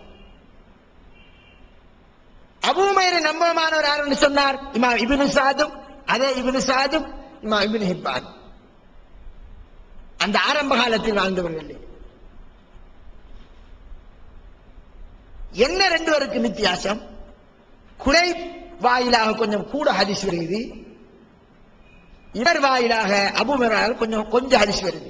அபூமையரை நம்பகமானவர் யார் என்று சொன்னார் இமாம் இப்னு சாதும் அதே இப்னு சாதும் இமாம் இப்னு ஹிப்பான் அந்த ஆரம்ப காலத்தில் வாழ்ந்தவர்கள் என்ன ரெண்டு பேருக்கு வித்தியாசம் குலை வாயிலாக கொஞ்சம் கூட ஹரிஸ் வருகிறது இவர் வாயிலாக அபுமராக கொஞ்சம் கொஞ்சம் ஹரிஸ் வருது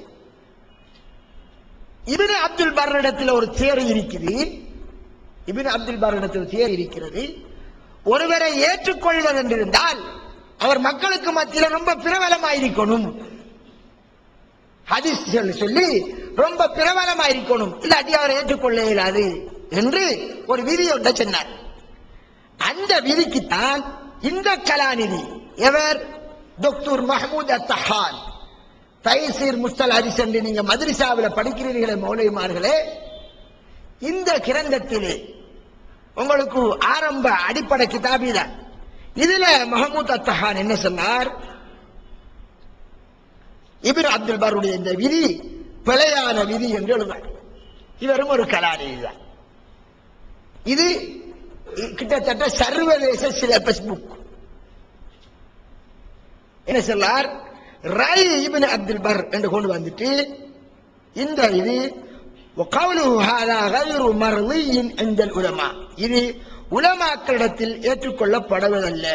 இபின் அப்துல் பர்னிடத்தில் ஒரு தேர் இருக்குது இபின் அப்துல் பர்னிடத்தில் தேர் இருக்கிறது ஒருவரை ஏற்றுக்கொள்வது என்றிருந்தால் அவர் மக்களுக்கு மத்தியில் ரொம்ப பிரபலமாயிருக்கணும் ஹதீஸ் சொல்லி ரொம்ப பிரபலமாயிருக்கணும் இல்லாட்டி அவரை ஏற்றுக்கொள்ள இயலாது என்று ஒரு விதி ஒன்றை சொன்னார் அந்த விதிக்குத்தான் இந்த கலாநிதி எவர் டாக்டர் மஹமூத் அத்தஹான் தைசீர் முஸ்தல் ஹரிஸ் என்று நீங்க மதுரிசாவில் படிக்கிறீர்களே மௌலிமார்களே இந்த கிரந்தத்திலே உங்களுக்கு ஆரம்ப அடிப்படை கிதாபில இதுல மஹமூத் அத்தஹான் என்ன சொன்னார் இபின் அப்துல் பருடைய இந்த விதி பிழையான விதி என்று எழுதார் இவரும் ஒரு கலாநிதி தான் இது கிட்டத்தட்ட சர்வதேச சிலபஸ் புக் என்ன சொல்லார் ரை இபின் அப்துல் பர் என்று கொண்டு வந்துட்டு இந்த இது وقوله هذا غير مرضي عند العلماء இது உலமாக்களிடத்தில் ஏற்றுக்கொள்ளப்படுவதல்ல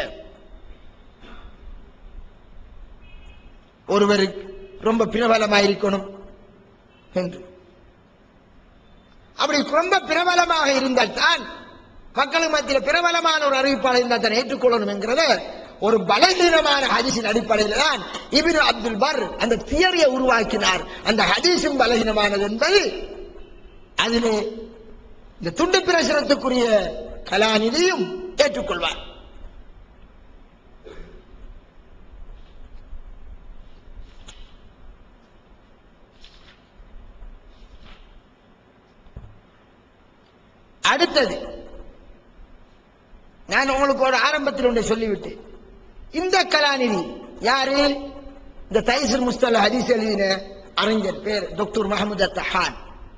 ஒருவருக்கு ரொம்ப பிரபலமாயிருக்கணும் என்று அப்படி ரொம்ப பிரபலமாக இருந்தால் தான் மக்களுக்கு மத்தியில் பிரபலமான ஒரு அறிவிப்பாளர் இருந்தால் தான் ஏற்றுக்கொள்ளணும் என்கிறத ஒரு பலகீனமான ஹதீஸின் அடிப்படையில் தான் இபின் அப்துல் பர் அந்த தியரியை உருவாக்கினார் அந்த ஹதீஸும் பலகீனமானது என்பது அதிலே இந்த துண்டு பிரசுரத்துக்குரிய கலாநிதியும் ஏற்றுக்கொள்வார் அடுத்தது நான் உங்களுக்கு ஒரு ஆரம்பத்தில் ஒன்றை சொல்லிவிட்டு இந்த கலாநிதி யாரு இந்த தைசர் முஸ்தல ஹதீஸ் எழுதின அறிஞர் பேர் டாக்டர் மஹமூத் அத்தஹான்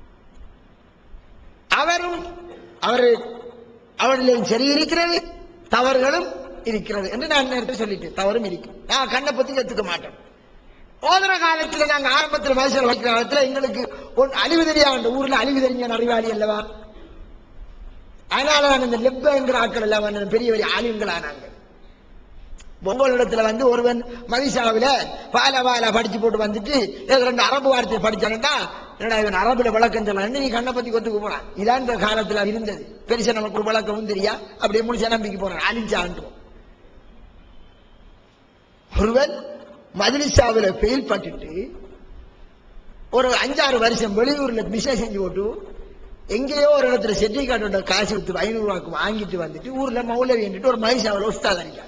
அவரும் அவர் அவரிலும் சரி இருக்கிறது தவறுகளும் இருக்கிறது என்று நான் நேரத்தை சொல்லிட்டேன் தவறும் இருக்கு நான் கண்ணை பத்தி கத்துக்க மாட்டேன் ஓதுற காலத்துல நாங்க ஆரம்பத்தில் வயசுல வைக்கிற காலத்துல எங்களுக்கு ஒன் அழிவு தெரியாத ஊர்ல அழிவு தெரிஞ்ச அறிவாளி அல்லவா அதனால நான் இந்த லெப்பங்கிற ஆட்கள் எல்லாம் வந்து பெரிய பெரிய ஆலிம்களானாங்க பொங்கலிடத்துல வந்து ஒருவன் மதிசாவில பால பால படிச்சு போட்டு வந்துட்டு ஏதோ ரெண்டு அரபு வார்த்தை படிச்சானடா என்னடா இவன் அரபுல விளக்கம் சொல்லலாம் நீ கண்ணை பத்தி கொத்துக்கு போனான் இதான் இந்த காலத்துல இருந்தது பெருசா நமக்கு ஒரு விளக்கமும் தெரியா அப்படியே முடிச்சா நம்பிக்கை போறான் அழிஞ்சான்ட்டு ஒருவன் மதுலிசாவில பெயில் பட்டுட்டு ஒரு அஞ்சாறு வருஷம் வெளியூர்ல பிசினஸ் செஞ்சு போட்டு எங்கேயோ ஒரு இடத்துல செட்டிகாட்டோட காசு கொடுத்து ஐநூறு ரூபாய்க்கு வாங்கிட்டு வந்துட்டு ஊர்ல மௌலவி என்றிட்டு ஒரு மகிஷாவில் உஸ்தாத் அடிக்கான்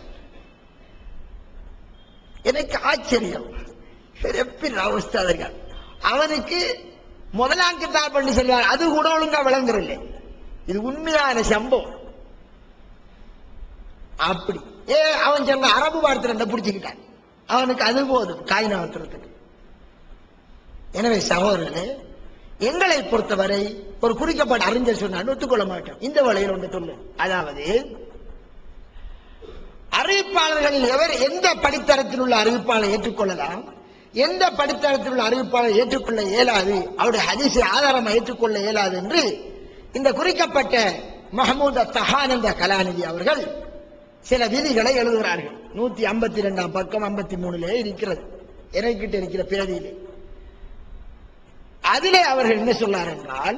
எனக்கு ஆச்சரியம் எப்படி உஸ்தாத் இருக்கான் அவனுக்கு முதலாம் கிட்டாப் பண்ணி சொல்லுவார் அது கூட ஒழுங்கா விளங்குறதில்லை இது உண்மையான சம்பவம் அப்படி ஏ அவன் சொன்ன அரபு வார்த்தை ரெண்ட பிடிச்சுக்கிட்டான் அவனுக்கு அது போதும் காய் நகர்த்துறதுக்கு எனவே சகோதரர்களே எங்களை பொறுத்தவரை ஒரு குறிக்கப்பட்ட அறிஞர் சொன்னான்னு ஒத்துக்கொள்ள மாட்டோம் இந்த வழியில் ஒன்று சொல்லு அதாவது அறிவிப்பாளர்களில் எவர் எந்த படித்தரத்தில் உள்ள அறிவிப்பாளரை ஏற்றுக்கொள்ளலாம் எந்த படித்தரத்தில் உள்ள அறிவிப்பாளரை ஏற்றுக்கொள்ள இயலாது அவருடைய ஹதீஸை ஆதாரமா ஏற்றுக்கொள்ள இயலாது என்று இந்த குறிக்கப்பட்ட மஹமூத் தஹானந்த கலாநிதி அவர்கள் சில விதிகளை எழுதுகிறார்கள் நூத்தி ஐம்பத்தி இரண்டாம் பக்கம் ஐம்பத்தி மூணுலே இருக்கிறது எனக்கிட்ட இருக்கிற பிரதியிலே அதிலே அவர்கள் என்ன சொன்னார் என்றால்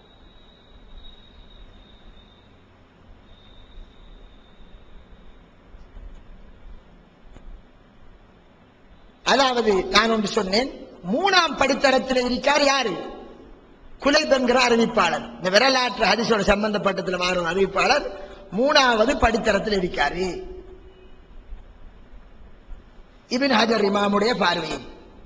அதாவது நான் ஒன்று சொன்னேன் மூணாம் படித்தரத்தில் இருக்கார் யாரு குலைப் என்கிற அறிவிப்பாளர் இந்த விரலாற்று ஹரிசோட சம்பந்தப்பட்டத்தில் வரும் அறிவிப்பாளர் மூணாவது படித்தரத்தில் இருக்காரு இபின் ஹஜர் இமாமுடைய பார்வையில்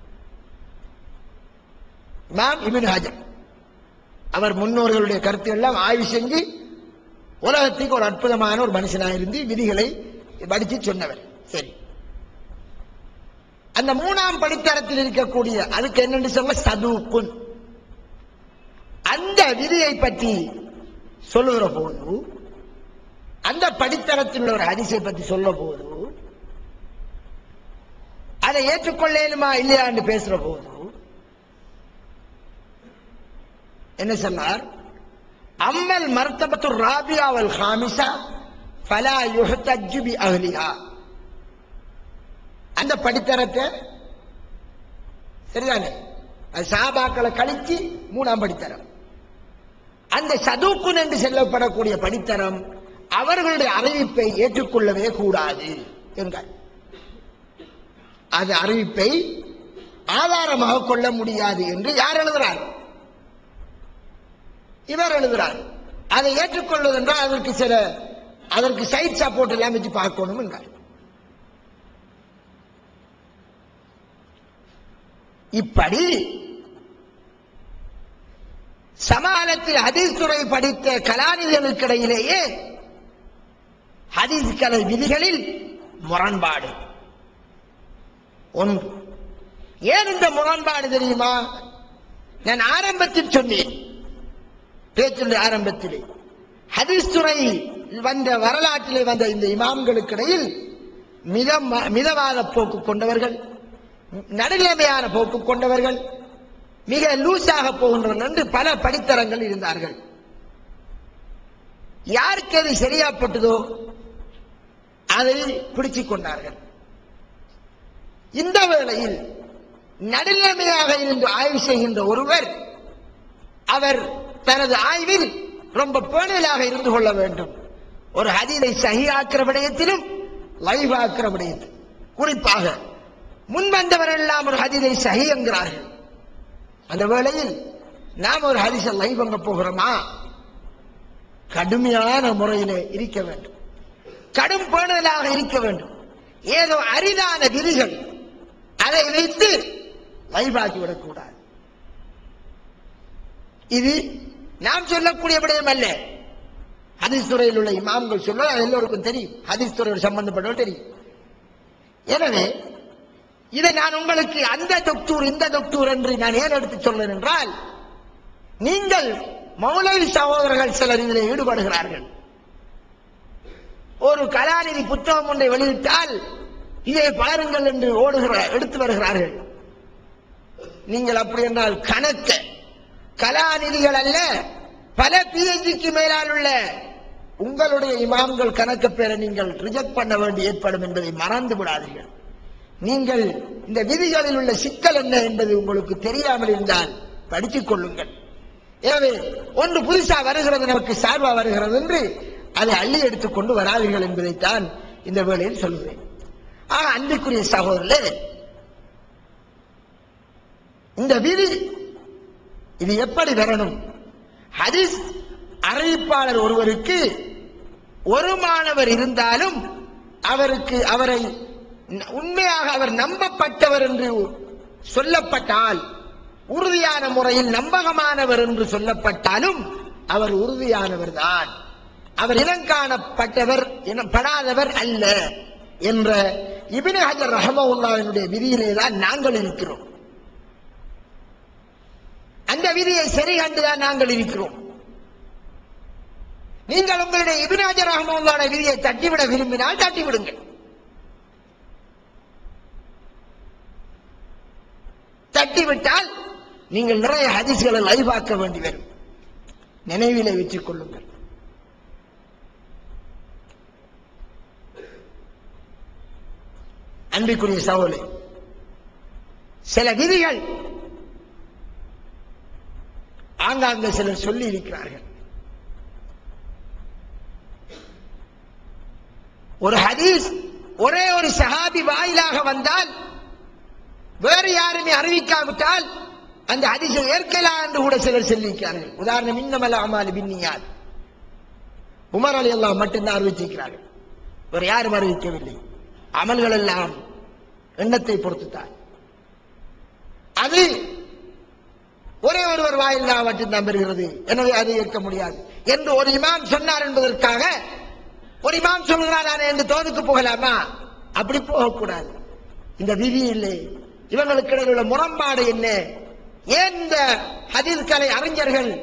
இமாம் இபின் ஹஜர் அவர் முன்னோர்களுடைய கருத்து எல்லாம் ஆய்வு செஞ்சு உலகத்துக்கு ஒரு அற்புதமான ஒரு மனுஷனாக இருந்து விதிகளை படிச்சு சொன்னவர் சரி அந்த மூணாம் படித்தரத்தில் இருக்கக்கூடிய அதுக்கு என்னன்னு சொல்ல சதுக்குன் அந்த விதியை பற்றி சொல்லுகிற போது அந்த படித்தரத்தில் உள்ள ஒரு ஹரிசை பற்றி சொல்ல போது அதை ஏற்றுக்கொள்ளேனுமா இல்லையா என்று பேசுற போது என்ன சொன்னார் அம்மல் மர்த்தபத்து ராபியா வல் ஹாமிசா ஃபலா யுஹ்தஜ்ஜு பி அஹ்லிஹா அந்த படித்தரத்தை சரிதானே அது சாபாக்களை கழிச்சு மூணாம் படித்தரம் அந்த சதுக்குன் என்று சொல்லப்படக்கூடிய படித்தரம் அவர்களுடைய அறிவிப்பை ஏற்றுக்கொள்ளவே கூடாது என்றார் அது அறிவிப்பை ஆதாரமாக கொள்ள முடியாது என்று யார் எழுதுறார் இவர் எழுதுறார் அதை ஏற்றுக்கொள்வது என்றால் அதற்கு சில அதற்கு சைட் சப்போர்ட் எல்லாம் வச்சு பார்க்கணும் என்றார் இப்படி சமாளத்தில் ஹதீஸ் துறை படித்த கலாநிதிகளுக்கிடையிலேயே ஹதீஸ் கலை விதிகளில் முரண்பாடு ஒன்று ஏன் இந்த முரண்பாடு தெரியுமா நான் ஆரம்பத்தில் சொன்னேன் பேச்சுடைய ஆரம்பத்திலே ஹதீஸ் துறை வந்த வரலாற்றிலே வந்த இந்த இமாம்களுக்கிடையில் மிதம் மிதவாத போக்கு கொண்டவர்கள் நடுநிலைமையான போக்கு கொண்டவர்கள் மிக லூஸாக போகின்றவர்கள் என்று பல படித்தரங்கள் இருந்தார்கள் யாருக்கு அது சரியாப்பட்டதோ அதை பிடிச்சுக் கொண்டார்கள் இந்த வேளையில் நடுநிலைமையாக இருந்து ஆய்வு செய்கின்ற ஒருவர் அவர் தனது ஆய்வில் ரொம்ப பேணுதலாக இருந்து கொள்ள வேண்டும் ஒரு ஹதீதை சகியாக்கிற விடயத்திலும் லைவ் ஆக்கிற விடயத்தில் குறிப்பாக முன்வந்தவர் எல்லாம் ஒரு ஹதீதை சஹி என்கிறார்கள் அந்த வேளையில் நாம் ஒரு ஹதீஸை லைவ் அங்க போகிறோமா கடுமையான முறையிலே இருக்க வேண்டும் கடும் பேணுதலாக இருக்க வேண்டும் ஏதோ அரிதான விதிகள் அதை வைத்து லைவாக்கி விடக்கூடாது இது நாம் சொல்லக்கூடிய விடயம் அல்ல ஹதீஸ் துறையில் உள்ள இமாம்கள் சொல்ல அது எல்லோருக்கும் தெரியும் ஹதீஸ் துறையோடு சம்பந்தப்பட்டவர் தெரியும் எனவே இதை நான் உங்களுக்கு அந்த டாக்டர் இந்த டாக்டர் என்று நான் ஏன் எடுத்து சொல்றேன் என்றால் நீங்கள் மௌலவி சகோதரர்கள் சிலர் இதில் ஈடுபடுகிறார்கள் ஒரு கலாநிதி புத்தகம் ஒன்றை வெளியிட்டால் இதை பாருங்கள் என்று ஓடுகிற எடுத்து வருகிறார்கள் நீங்கள் அப்படி என்றால் கணக்க கலாநிதிகள் அல்ல பல பிஹெச்டிக்கு மேலால் உள்ள உங்களுடைய இமாம்கள் கணக்க பேரை நீங்கள் ரிஜெக்ட் பண்ண வேண்டி ஏற்படும் என்பதை மறந்து விடாதீர்கள் நீங்கள் இந்த விதிகளில் உள்ள சிக்கல் என்ன என்பது உங்களுக்கு தெரியாமல் இருந்தால் படித்துக் கொள்ளுங்கள் எனவே ஒன்று புதுசா வருகிறது நமக்கு சார்பா வருகிறது என்று அதை அள்ளி எடுத்துக்கொண்டு வராதீர்கள் என்பதைத்தான் இந்த வேளையில் சொல்கிறேன் ஆக அன்பிற்குரிய சகோதரர்களே இந்த விதி இது எப்படி வரணும் ஹதீஸ் அறிவிப்பாளர் ஒருவருக்கு ஒரு மாணவர் இருந்தாலும் அவருக்கு அவரை உண்மையாக அவர் நம்பப்பட்டவர் என்று சொல்லப்பட்டால் உறுதியான முறையில் நம்பகமானவர் என்று சொல்லப்பட்டாலும் அவர் உறுதியானவர் தான் அவர் இனங்காணப்பட்டவர் படாதவர் அல்ல என்ற இபின் ஹஜர் ரஹமவுல்லாவினுடைய விதியிலே தான் நாங்கள் இருக்கிறோம் அந்த விதியை சரி கண்டுதான் நாங்கள் இருக்கிறோம் நீங்கள் உங்களுடைய இபின் ஹஜர் ரஹமவுல்லான விதியை தட்டிவிட விரும்பினால் தட்டிவிடுங்கள் தட்டிவிட்டால் நீங்கள் நிறைய ஹதீஸ்களை லைவாக்க வேண்டி வரும் நினைவிலே வச்சுக் கொள்ளுங்கள் அன்பிற்குரிய சகோதரி சில விதிகள் ஆங்காங்க சிலர் சொல்லி இருக்கிறார்கள் ஒரு ஹதீஸ் ஒரே ஒரு சஹாபி வாயிலாக வந்தால் வேறு யாருமே அறிவிக்காவிட்டால் அந்த ஹதீஸை ஏற்கலாம் என்று கூட சிலர் சொல்லியிருக்கிறார்கள் உதாரணம் இன்னமல அமால் பின்னியால் உமர் அலி அல்லாஹ் மட்டும்தான் அறிவிச்சிருக்கிறார்கள் வேறு யாரும் அறிவிக்கவில்லை அமல்கள் எல்லாம் எண்ணத்தை பொறுத்துத்தான் அது ஒரே ஒருவர் வாயில் நான் மட்டும்தான் பெறுகிறது எனவே அதை ஏற்க முடியாது என்று ஒரு இமாம் சொன்னார் என்பதற்காக ஒரு இமாம் சொல்கிறார் நான் என்று தோதுக்கு போகலாமா அப்படி போகக்கூடாது இந்த விதி இல்லை இவங்களுக்கு இடையில் உள்ள முரண்பாடு என்ன ஏன் இந்த ஹதீஸ் கலை அறிஞர்கள்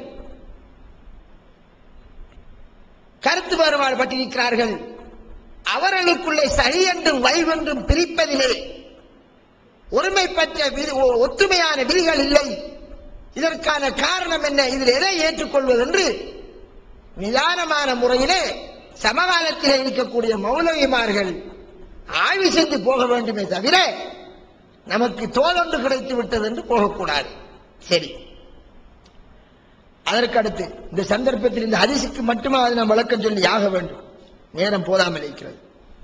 கருத்து வேறுபாடு பட்டிருக்கிறார்கள் அவர்களுக்குள்ளே சரி என்றும் வைவ் என்றும் பிரிப்பதிலே ஒருமைப்பட்ட விதி- ஒ- ஒத்துமையான விதிகள் இல்லை இதற்கான காரணம் என்ன இதில் எதை ஏற்றுக்கொள்வது என்று நிதானமான முறையிலே சமகாலத்தில் இருக்கக்கூடிய மௌலவிமார்கள் ஆய்வு செஞ்சு போக வேண்டுமே தவிர நமக்கு தோலொன்று கிடைத்து விட்டது என்று போகக்கூடாது சரி அதற்கடுத்து இந்த சந்தர்ப்பத்தில் இந்த ஹதீஸுக்கு மட்டுமா அதை நாம் விளக்கம் சொல்லி ஆக வேண்டும் நேரம் போதாமல் இருக்கிறது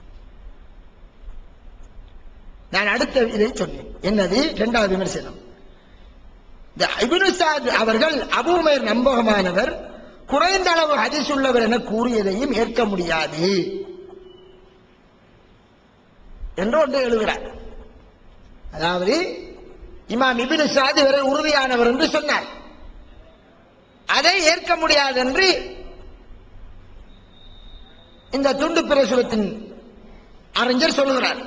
நான் அடுத்த இதை சொன்னேன் என்னது இரண்டாவது விமர்சனம் இந்த இப்னு சாத் அவர்கள் அபூமைர் நம்பகமானவர் குறைந்த அளவு ஹதீஸ் உள்ளவர் என கூறியதையும் ஏற்க முடியாது என்று ஒன்று எழுதுகிறார் அதாவது இமாம் இபின் சாத் இவரை உறுதியானவர் என்று சொன்னார் அதை ஏற்க முடியாது என்று இந்த துண்டு பிரசுரத்தின் அறிஞர் சொல்லுகிறார்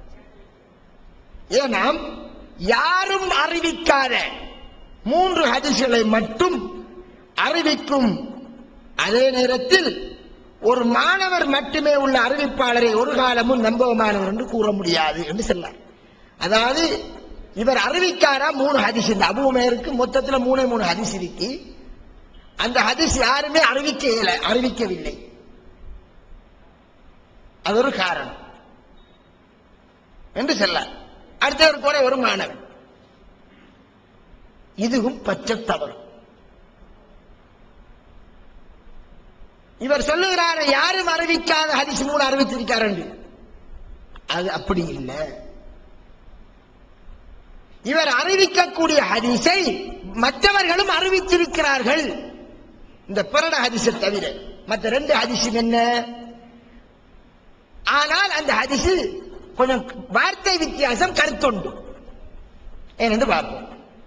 ஏன்னா யாரும் அறிவிக்காத மூன்று ஹதீஸ்களை மட்டும் அறிவிக்கும் அதே நேரத்தில் ஒரு மாணவர் மட்டுமே உள்ள அறிவிப்பாளரை ஒரு காலமும் நம்பகமானவர் என்று கூற முடியாது என்று சொன்னார் அதாவது இவர் அறிவிக்காரா மூணு ஹதீஸ் இந்த அபுமேருக்கு மொத்தத்துல மூணே மூணு ஹதீஸ் இருக்கு அந்த ஹதீஸ் யாருமே அறிவிக்க இயல அறிவிக்கவில்லை அது ஒரு காரணம் என்று சொல்ல அடுத்தவர் கூட ஒரு மாணவன் இதுவும் பச்சை தவறு இவர் சொல்லுகிறார் யாரும் அறிவிக்காத ஹதீஸ் மூணு அறிவித்திருக்கார் என்று அது அப்படி இல்லை இவர் அறிவிக்கக்கூடிய ஹதீஸை மற்றவர்களும் அறிவித்திருக்கிறார்கள் இந்த பிறட ஹதீஸை தவிர மற்ற ரெண்டு ஹதீஸும் என்ன ஆனால் அந்த ஹதீஸு கொஞ்சம் வார்த்தை வித்தியாசம் கருத்துண்டு ஏனென்று பார்ப்போம்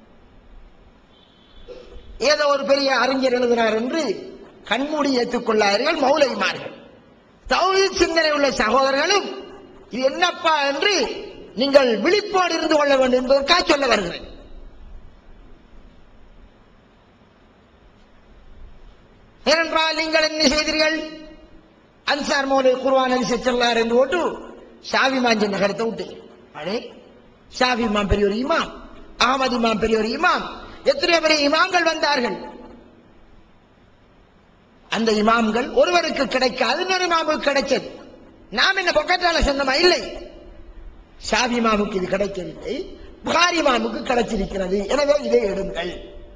ஏதோ ஒரு பெரிய அறிஞர் எழுதினார் என்று கண்மூடி ஏற்றுக்கொள்ளார்கள் மௌலைமார்கள் தௌஹீத் சிந்தனை உள்ள சகோதரர்களும் இது என்னப்பா என்று நீங்கள் விழிப்போடு இருந்து கொள்ள வேண்டும் என்பதற்காக சொல்ல வருகிறேன் ஏனென்றால் நீங்கள் என்ன செய்தீர்கள் அன்சார் மௌலை குர்வான் அலி செல்லார் என்று போட்டு ஷாவி மாஞ்சன் நகரத்தை விட்டு அடே ஷாவி இமாம் பெரிய ஒரு இமாம் அகமது இமாம் பெரிய ஒரு இமாம் எத்தனையோ பெரிய இமாம்கள் வந்தார்கள் அந்த இமாம்கள் ஒருவருக்கு கிடைக்காது இன்னொரு இமாமுக்கு கிடைச்சது நாம் என்ன பொக்கட்டால சொன்னமா இல்லை ஷாபி இமாமுக்கு இது கிடைக்கவில்லை புகாரி இமாமுக்கு கிடைச்சிருக்கிறது எனவே இதை எடுங்கள்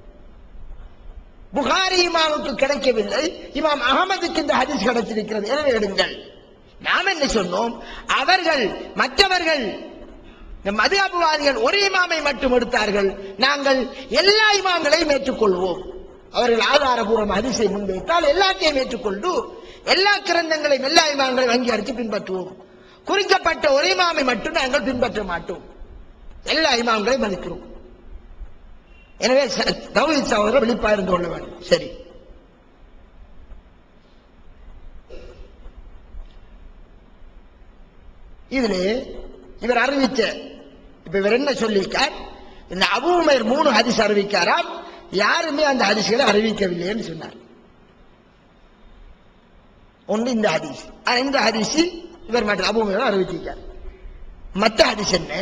புகாரி இமாமுக்கு கிடைக்கவில்லை இமாம் அகமதுக்கு இந்த ஹதீஸ் கிடைச்சிருக்கிறது எனவே எடுங்கள் நாம் என்ன சொன்னோம் அவர்கள் மற்றவர்கள் இந்த மதுஅபுவாதிகள் ஒரு இமாமை மட்டும் எடுத்தார்கள் நாங்கள் எல்லா இமாம்களையும் ஏற்றுக்கொள்வோம் அவர்கள் ஆதாரபூர்வம் ஹதீஸை முன்வைத்தால் எல்லாத்தையும் ஏற்றுக்கொண்டு எல்லா கிரந்தங்களையும் எல்லா இமாம்களையும் அங்கீகரித்து பின்பற்றுவோம் குறிக்கப்பட்ட ஒரு இமாமை மட்டும் நாங்கள் பின்பற்ற மாட்டோம் எல்லா இமாம்களையும் மதிக்கிறோம் எனவே தௌஹீத் சகோதரர் விழிப்பா இருந்து கொள்ள வேண்டும் சரி இதிலே இவர் அறிவிச்ச இப்ப இவர் என்ன சொல்லியிருக்கார் இந்த அபூமையர் மூணு ஹதீஸ் அறிவிக்காராம் யாருமே அந்த ஹதீஸ்களை அறிவிக்கவில்லைன்னு சொன்னார் ஒன்று இந்த ஹதீஸ் ஆனா இந்த ஹதீஸ் இவர் மட்டும் அபூமையர் அறிவிச்சிருக்கார் மற்ற ஹதீஸ் என்ன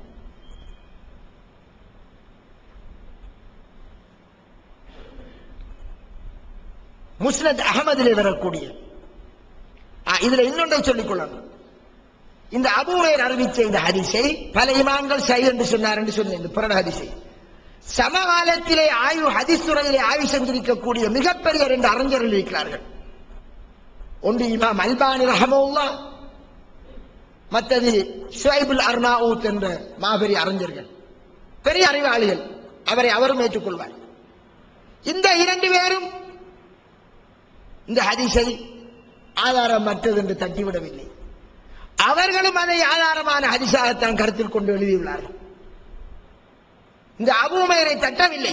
முஸ்னத் அகமதிலே வரக்கூடிய ஆ, இதுல இன்னொன்றை சொல்லிக் கொள்ளணும் இந்த அபூமையர் அறிவிச்ச இந்த ஹரிசை பல இமாம்கள் சை என்று சொன்னார் என்று சொன்னேன் இந்த புரண ஹரிசை சமகாலத்திலே ஆய்வு ஹதீஸ் துறையிலே ஆய்வு செஞ்சிருக்கக்கூடிய மிகப்பெரிய ரெண்டு அறிஞர்கள் இருக்கிறார்கள் ஒன்று இமாம் அல்பானி ரஹமுல்லா மற்றது ஷுவைபுல் அர்னாவுத் என்ற மாபெரிய அறிஞர்கள் பெரிய அறிவாளிகள் அவரை அவரும் ஏற்றுக்கொள்வார் இந்த இரண்டு பேரும் இந்த ஹதீஸை ஆதாரமற்றது என்று தட்டிவிடவில்லை அவர்களும் அதை ஆதாரமான ஹதிசாகத்தான் கருத்தில் கொண்டு எழுதியுள்ளார்கள் இந்த அபூமையரை தட்டவில்லை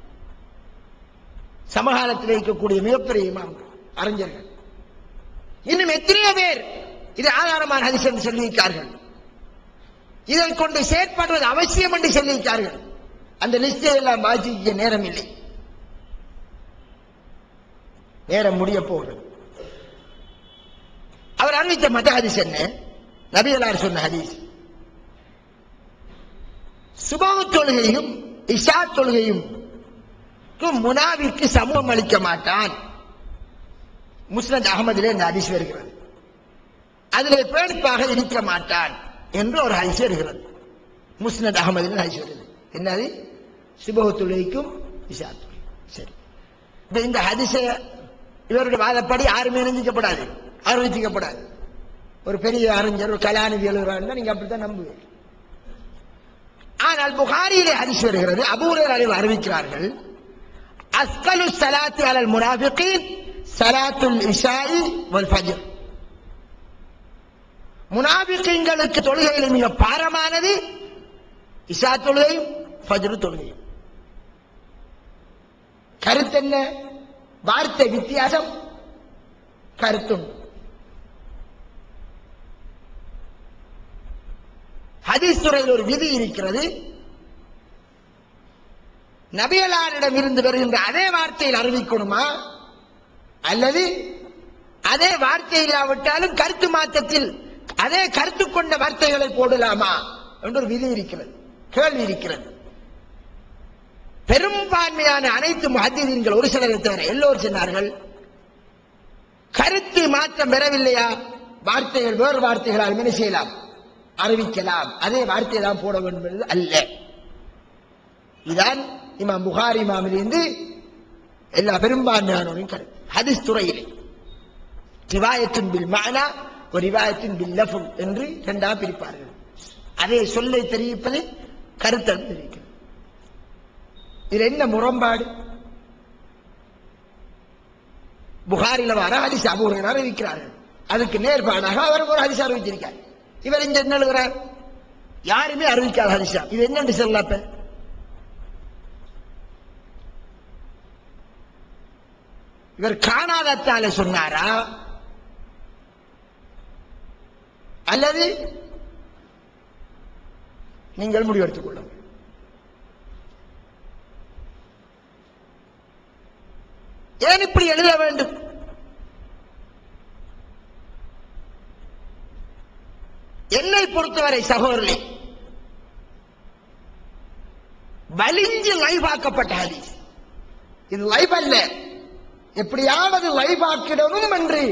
சமகாலத்தில் இருக்கக்கூடிய மிகப்பெரிய இமாம்கள் அறிஞர்கள் இன்னும் எத்தனையோ பேர் இது ஆதாரமான ஹதிஸ் என்று சொல்லியிருக்கார்கள் இதை கொண்டு செயற்படுவது அவசியம் என்று சொல்லியிருக்கார்கள் அந்த லிஸ்டை எல்லாம் வாசிக்க நேரம் இல்லை நேரம் முடிய போகிறது அவர் அறிவித்த மத ஹதீஸ் என்ன நபியலார் சொன்ன ஹதீஸ் சுபகு தொழுகையும் இஷா தொழுகையும் முனாவிற்கு சமூகம் அளிக்க மாட்டான் முஸ்னத் அகமதிலே இந்த ஹதீஸ் வருகிறது அதிலே பேணிப்பாக இருக்க மாட்டான் என்று ஒரு ஹதீஸ் வருகிறது முஸ்னத் அகமதில் ஹதீஸ் வருகிறது என்னது சுபகு தொழுகைக்கும் இஷா தொழுகை சரி இப்ப இந்த ஹதீஸை இவருடைய வாதப்படி யாருமே நெஞ்சிக்கப்படாது அறிவிக்கப்படாது ஒரு பெரிய அறிஞர் ஒரு கலாநிதி எழுதுறாருன்னா நீங்க அப்படித்தான் நம்புவீங்க ஆனால் புகாரியிலே ஹரிஸ் வருகிறது அபூரர் அறிவு அறிவிக்கிறார்கள் அஸ்கலு சலாத்து அலல் முனாஃபிகீன் சலாத்துல் இஷாயி வல் ஃபஜ்ர் முனாஃபிகீன்களுக்கு தொழுகையில் மிக பாரமானது இஷா தொழுகையும் ஃபஜ்ரு தொழுகையும் கருத்து என்ன வார்த்தை வித்தியாசம் கருத்துண்டு ஹதீஸ் துறையில் ஒரு விதி இருக்கிறது நபியலாரிடம் இருந்து வருகின்ற அதே வார்த்தையில் அறிவிக்கணுமா அல்லது அதே வார்த்தை இல்லாவிட்டாலும் கருத்து மாற்றத்தில் அதே கருத்து கொண்ட வார்த்தைகளை போடலாமா என்று ஒரு விதி இருக்கிறது கேள்வி இருக்கிறது பெரும்பான்மையான அனைத்து முஹத்திதீன்கள் ஒரு சிலரை தவிர எல்லோரும் சொன்னார்கள் கருத்து மாற்றம் பெறவில்லையா வார்த்தைகள் வேறு வார்த்தைகளால் என்ன செய்யலாம் அறிவிக்கலாம் அதே வார்த்தையை தான் போட வேண்டும் என்பது அல்ல இதான் இமாம் புகாரி இமாமிலிருந்து எல்லா பெரும்பான்மையானோரின் கருத்து ஹதீஸ் துறையிலே ரிவாயத்தின் பில் மானா ஒரு ரிவாயத்தின் பில் லஃபுல் என்று இரண்டாக பிரிப்பார்கள் அதே சொல்லை தெரிவிப்பது கருத்தல் தெரிவிக்கிறது இதுல என்ன முரண்பாடு புகாரில வர ஹரிசு அபூர்வம் அறிவிக்கிறார்கள் அதுக்கு நேர்பாடாக அவருக்கு ஒரு ஹரிசு அறிவிச்சிருக்கார் இவர் இங்க என்ன எழுதுறார் யாருமே அறிவிக்காத ஹரிசா இது என்னன்னு சொல்லலாம் இப்ப இவர் காணாதத்தால சொன்னாரா அல்லது நீங்கள் முடிவெடுத்துக் கொள்ளுங்கள் ஏன் இப்படி எழுத வேண்டும் என்னை பொறுத்தவரை சகோதரர்களே வலிஞ்சு லைவ் ஆக்கப்பட்ட ஹதீஸ் இது லைவ் அல்ல எப்படியாவது லைவ் ஆக்கிடணும் என்று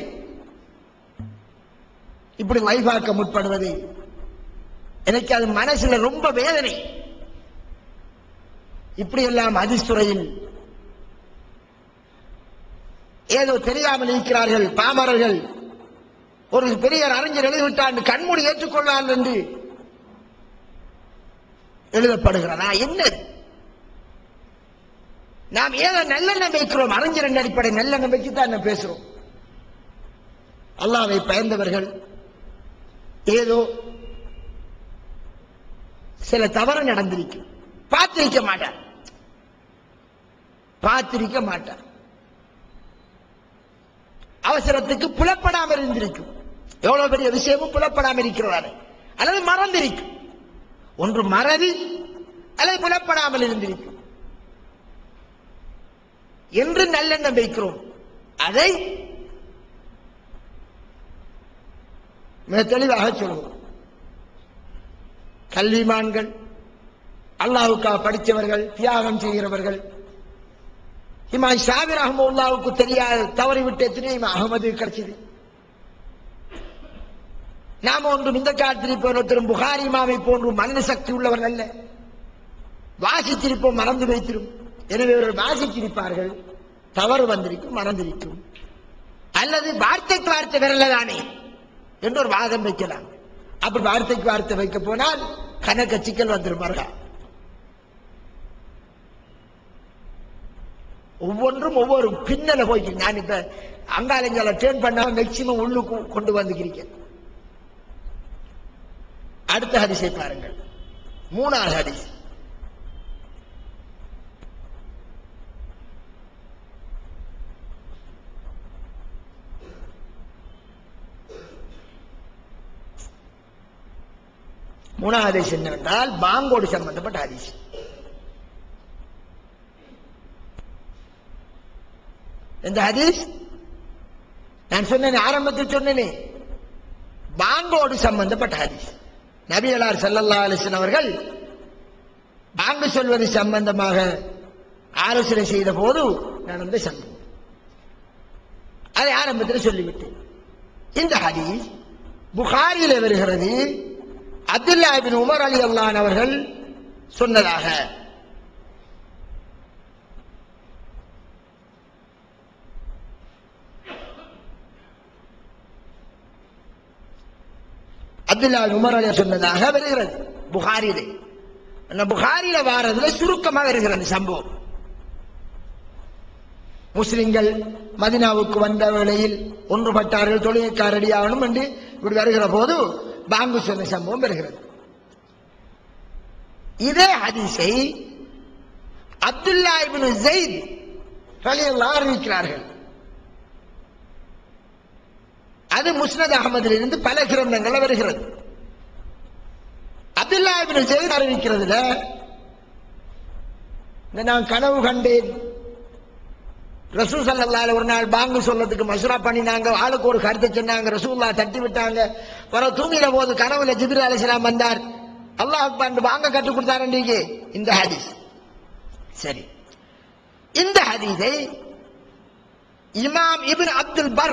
இப்படி லைவ் ஆக்க முற்படுவது எனக்கு அது மனசுல ரொம்ப வேதனை இப்படி எல்லாம் அதிசுரையில் ஏதோ தெரியாமல் இருக்கிறார்கள் பாமரர்கள் ஒரு பெரிய அறிஞர் எழுதிவிட்டான் கண்மூடி ஏற்றுக்கொள்ளான் என்று எழுதப்படுகிறதா என்ன நாம் ஏதோ நல்லெண்ணம் வைக்கிறோம் அறிஞரின் அடிப்படை நல்லெண்ணம் வச்சு தான் நம்ம பேசுறோம் அல்லாவை பயந்தவர்கள் ஏதோ சில தவறு நடந்திருக்கும் பார்த்திருக்க மாட்டார் பார்த்திருக்க மாட்டார் அவசரத்துக்கு புலப்படாமல் இருந்திருக்கும் எவ்வளவு பெரிய விஷயமும் புலப்படாமல் இருக்கிறாரு அல்லது மறந்திருக்கும் ஒன்று மறதி அல்லது புலப்படாமல் இருந்திருக்கும் என்று நல்லெண்ணம் வைக்கிறோம் அதை மிக தெளிவாக சொல்கிறோம் கல்விமான்கள் அல்லாவுக்காக படித்தவர்கள் தியாகம் செய்கிறவர்கள் இமாம் ஷாபிர் அஹமதுல்லாவுக்கு தெரியாத தவறிவிட்டு எத்தனை இமாம் அகமது கிடைச்சது நாம ஒன்றும் இந்த காலத்தில் ஒருத்தரும் புகாரி இமாமை போன்று மன சக்தி உள்ளவர் அல்ல வாசித்திருப்போம் மறந்து வைத்திரும் எனவே இவர்கள் வாசித்திருப்பார்கள் தவறு வந்திருக்கும் மறந்திருக்கும் அல்லது வார்த்தைக்கு வார்த்தை விரலதானே என்று ஒரு வாதம் வைக்கலாம் அப்படி வார்த்தைக்கு வார்த்தை வைக்க போனால் கணக்க சிக்கல் வந்துருமார்கள் ஒவ்வொன்றும் ஒவ்வொரு பின்னல போயிட்டு நான் இப்ப அங்காலங்கால டேர்ன் பண்ணாம மேக்சிமம் உள்ளுக்கு கொண்டு வந்துக்கிறீங்க அடுத்த ஹரிசை பாருங்கள் மூணாவது ஹரிஸ் மூணாவது ஹதீஸ் என்னவென்றால் பாங்கோடு சம்பந்தப்பட்ட ஹதீஸ் இந்த ஹதீஸ் நான் சொன்னேன் ஆரம்பத்தில் சொன்னேனே பாங்கோடு சம்பந்தப்பட்ட ஹதீஸ் நபிகளார் ஸல்லல்லாஹு அலைஹி வஸல்லம் அவர்கள் பாங்கு சொல்வது சம்பந்தமாக ஆலோசனை செய்த போது நடந்த சம்பவம் அதை ஆரம்பத்தில் சொல்லிவிட்டேன் இந்த ஹதீஸ் புகாரியில வருகிறது அப்துல்லா பின் உமர் அலி அல்லான் அவர்கள் சொன்னதாக அப்துல்லா பின் உமர் அலி சொன்னதாக வருகிறது புகாரிலே அந்த புகாரில வாரதுல சுருக்கமாக வருகிறது சம்பவம் முஸ்லிம்கள் மதினாவுக்கு வந்த வேளையில் ஒன்றுபட்டார்கள் தொழுகைக்கார் ரெடியாகணும் என்று இப்படி வருகிற போது பாங்கு சொன்ன சம்பவம் வருகிறது இதே ஹதீஸை அப்துல்லா இப்னு ஜெயித் ரலியல்லாஹு அறிவிக்கிறார்கள் அது முஸ்னத் அகமதில் இருந்து பல கிரந்தங்கள் வருகிறது அப்துல்லா இப்னு ஜெயித் அறிவிக்கிறதுல இந்த நான் கனவு கண்டேன் ரசூல் சல்லல்லாஹு ஒரு நாள் பாங்கு சொல்லதுக்கு மசுரா பண்ணினாங்க ஆளுக்கு ஒரு கருத்தை சொன்னாங்க ரசூல்லா தட்டி விட்டாங்க வர தூங்கின போது கனவுல ஜிப்ரி அலைஹிஸ்ஸலாம் வந்தார் அல்லாஹ் அக்பர் பாங்க கற்றுக் கொடுத்தாருன்றீங்க இந்த ஹதீஸ் சரி இந்த ஹதீஸை இமாம் இப்னு அப்துல் பர்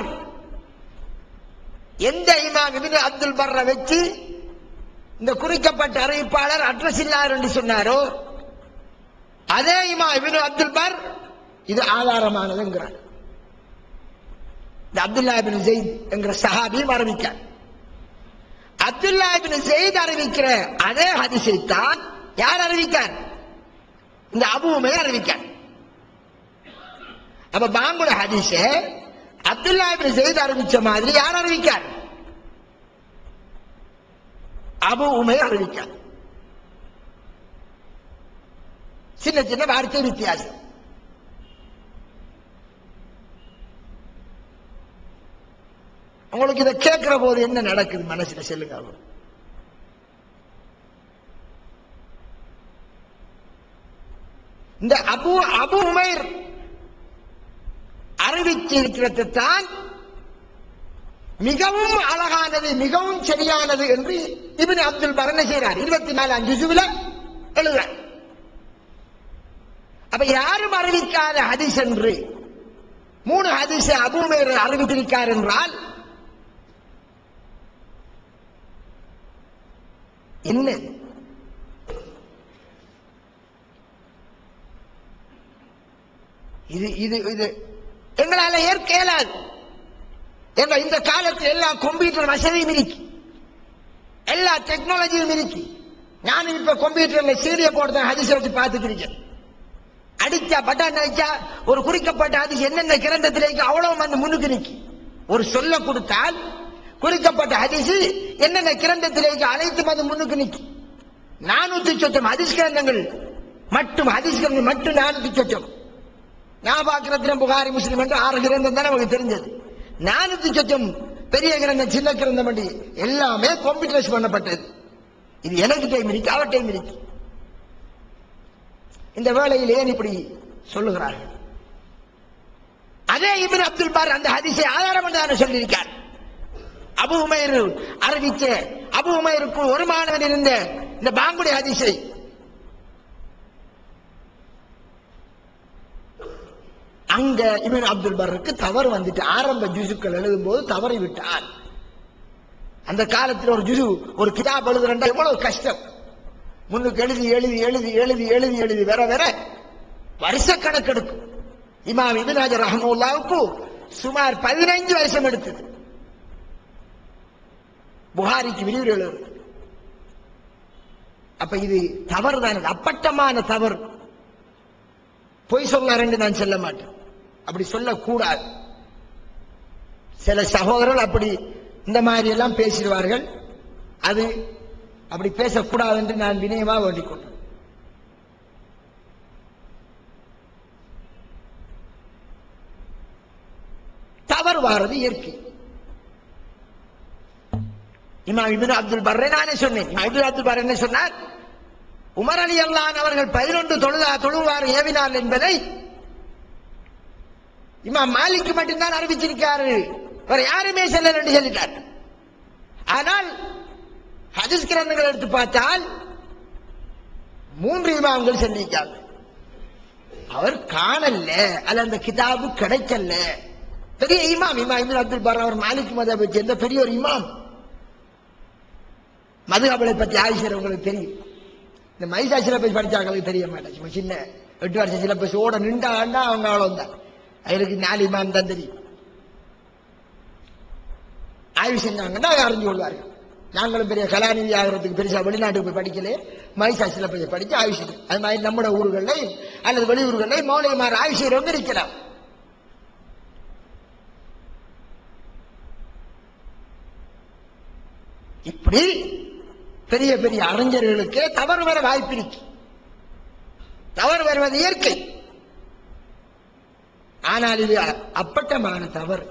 எந்த இமாம் இப்னு அப்துல் பர்ரை வச்சு இந்த குறிக்கப்பட்ட அறிவிப்பாளர் அட்ரஸ் இல்லார் என்று சொன்னாரோ அதே இமாம் இப்னு அப்துல் பர் இது ஆதாரமானதுங்கிறார் இந்த அப்துல்லா பின் ஜெயித் என்கிற சஹாபியும் அறிவிக்கார் அப்துல்லா பின் ஜெயித் அறிவிக்கிற அதே ஹதீஸை தான் யார் அறிவிக்கார் இந்த அபுவுமே அறிவிக்கார் அப்ப பாங்குட ஹதீஸ அப்துல்லா பின் ஜெயித் அறிவிச்ச மாதிரி யார் அறிவிக்கார் அபு உமை அறிவிக்கார் சின்ன சின்ன வார்த்தை வித்தியாசம் உங்களுக்கு இதை கேட்கிற போது என்ன நடக்குது மனசுல சொல்லுங்க அவங்க இந்த அபு அபு உமைர் அறிவிச்சிருக்கிறது தான் மிகவும் அழகானது மிகவும் சரியானது என்று இபின் அப்துல் பர் என்ன செய்கிறார் இருபத்தி நாலாம் ஜுசுவில எழுதுறார் அப்ப யாரும் அறிவிக்காத ஹதீஸ் என்று மூணு ஹதீஸ் அபுமேர் அறிவித்திருக்கார் என்றால் என்ன இது இது இது எங்களால ஏற்க இயலாது எங்க இந்த காலத்தில் எல்லா கம்ப்யூட்டர் வசதியும் இருக்கு எல்லா டெக்னாலஜியும் இருக்கு நானும் இப்ப கம்ப்யூட்டர்ல சீரிய போடுறேன் ஹதிச வச்சு பார்த்துக்கிறேன் அடிச்சா பட்டன் அடிச்சா ஒரு குறிக்கப்பட்ட ஹதிஸ் என்னென்ன கிரந்தத்தில் இருக்கு அவ்வளவு வந்து முன்னுக்கு நிக்கு ஒரு சொல்ல கொடுத்தால் குறிக்கப்பட்ட ஹதிஸ் என்னென்ன கிரந்தத்தில் இருக்கு அனைத்து வந்து முன்னுக்கு நிக்கு நானூத்தி சொச்சம் ஹதிஸ் கிரந்தங்கள் மட்டும் ஹதிஸ் கிரந்தங்கள் மட்டும் நானூத்தி சொச்சம் நான் பார்க்கிறதுல புகாரி முஸ்லிம் என்று ஆறு கிரந்தம் தான் நமக்கு தெரிஞ்சது நானூத்தி சொச்சம் பெரிய கிரந்தம் சின்ன கிரந்தம் என்று எல்லாமே கம்ப்யூட்டரைஸ் பண்ணப்பட்டது இது எனக்கு டைம் இருக்கு அவர் டைம் இருக்கு இந்த வேளையில் ஏன் இப்படி சொல்லுகிறார்கள் அதே இபின் அப்துல் பார் அந்த ஹதீஸை ஆதாரம் என்று சொல்லியிருக்கார் அபு உமைர் அறிவிச்ச அபு உமைருக்கு ஒரு மாணவன் இருந்த இந்த பாங்குடி ஹதீஸை அங்க இபின் அப்துல் பருக்கு தவறு வந்துட்டு ஆரம்ப ஜுசுக்கள் எழுதும் போது தவறி விட்டான் அந்த காலத்தில் ஒரு ஜுசு ஒரு கிதாப் எழுதுறா எவ்வளவு கஷ்டம் முன்னுக்கு எழுதி எழுதி எழுதி எழுதி எழுதி எழுதி வேற வேற வருஷ கணக்கெடுக்கும் இமாம் இபின் ஹஜர் ரஹமுல்லாவுக்கு சுமார் பதினைஞ்சு வருஷம் எடுத்தது புகாரிக்கு விரிவுரை எழுதுறது அப்ப இது தவறு தான் அப்பட்டமான தவறு பொய் சொன்னார் நான் சொல்ல மாட்டேன் அப்படி சொல்லக்கூடாது சில சகோதரர்கள் அப்படி இந்த மாதிரி எல்லாம் பேசிடுவார்கள் அது அப்படி பேசக்கூடாது என்று நான் வினயமா வேண்டிக் கொண்டேன் தவறு வாரது இயற்கை இமாம் இபின் அப்துல் பர்ரை நானே சொன்னேன் இமாம் இபின் அப்துல் பர் என்ன சொன்னார் உமர் அலி அல்லான் அவர்கள் பதினொன்று தொழுதா தொழுவார் ஏவினார் என்பதை இமாம் மாலிக்கு மட்டும்தான் அறிவிச்சிருக்காரு வேற யாருமே செல்லல என்று சொல்லிட்டார் ஆனால் ஹதீஸ் கிரந்தங்கள் எடுத்து பார்த்தால் மூன்று இமாம்கள் சென்றிருக்காங்க அவர் காணல அல்ல அந்த கிதாபு கிடைக்கல பெரிய இமாம் இமாம் இபின் அப்துல் பர் அவர் மாலிக் மதபை சேர்ந்த பெரிய ஒரு இமாம் மதுகபலை பற்றி ஆயிஷர் உங்களுக்கு தெரியும் இந்த மைசா சிலபஸ் படிச்சாங்களுக்கு தெரிய மாட்டேன் சும்மா சின்ன எட்டு வருஷம் சிலபஸ் ஓட நின்றாண்டா அவங்க அவ்வளோ தான் அவருக்கு நாலு இமாம் தான் தெரியும் ஆய்வு செஞ்சாங்கன்னா அறிஞ்சு கொள்வார்கள் நாங்களும் பெரிய கலாநிதி ஆகிறதுக்கு பெருசா வெளிநாட்டுக்கு போய் படிக்கல மைசா சிலபஸை படிச்சு ஆய்வு செய்யும் அது மாதிரி நம்மட ஊர்களில் அல்லது வெளியூர்களில் மௌலிகமார் ஆய்வு செய்யறவங்க இருக்கலாம் இப்படி பெரிய பெரிய அறிஞர்களுக்கே தவறு வர வாய்ப்பு இருக்கு தவறு வருவது இயற்கை ஆனால் இது அப்பட்டமான தவறு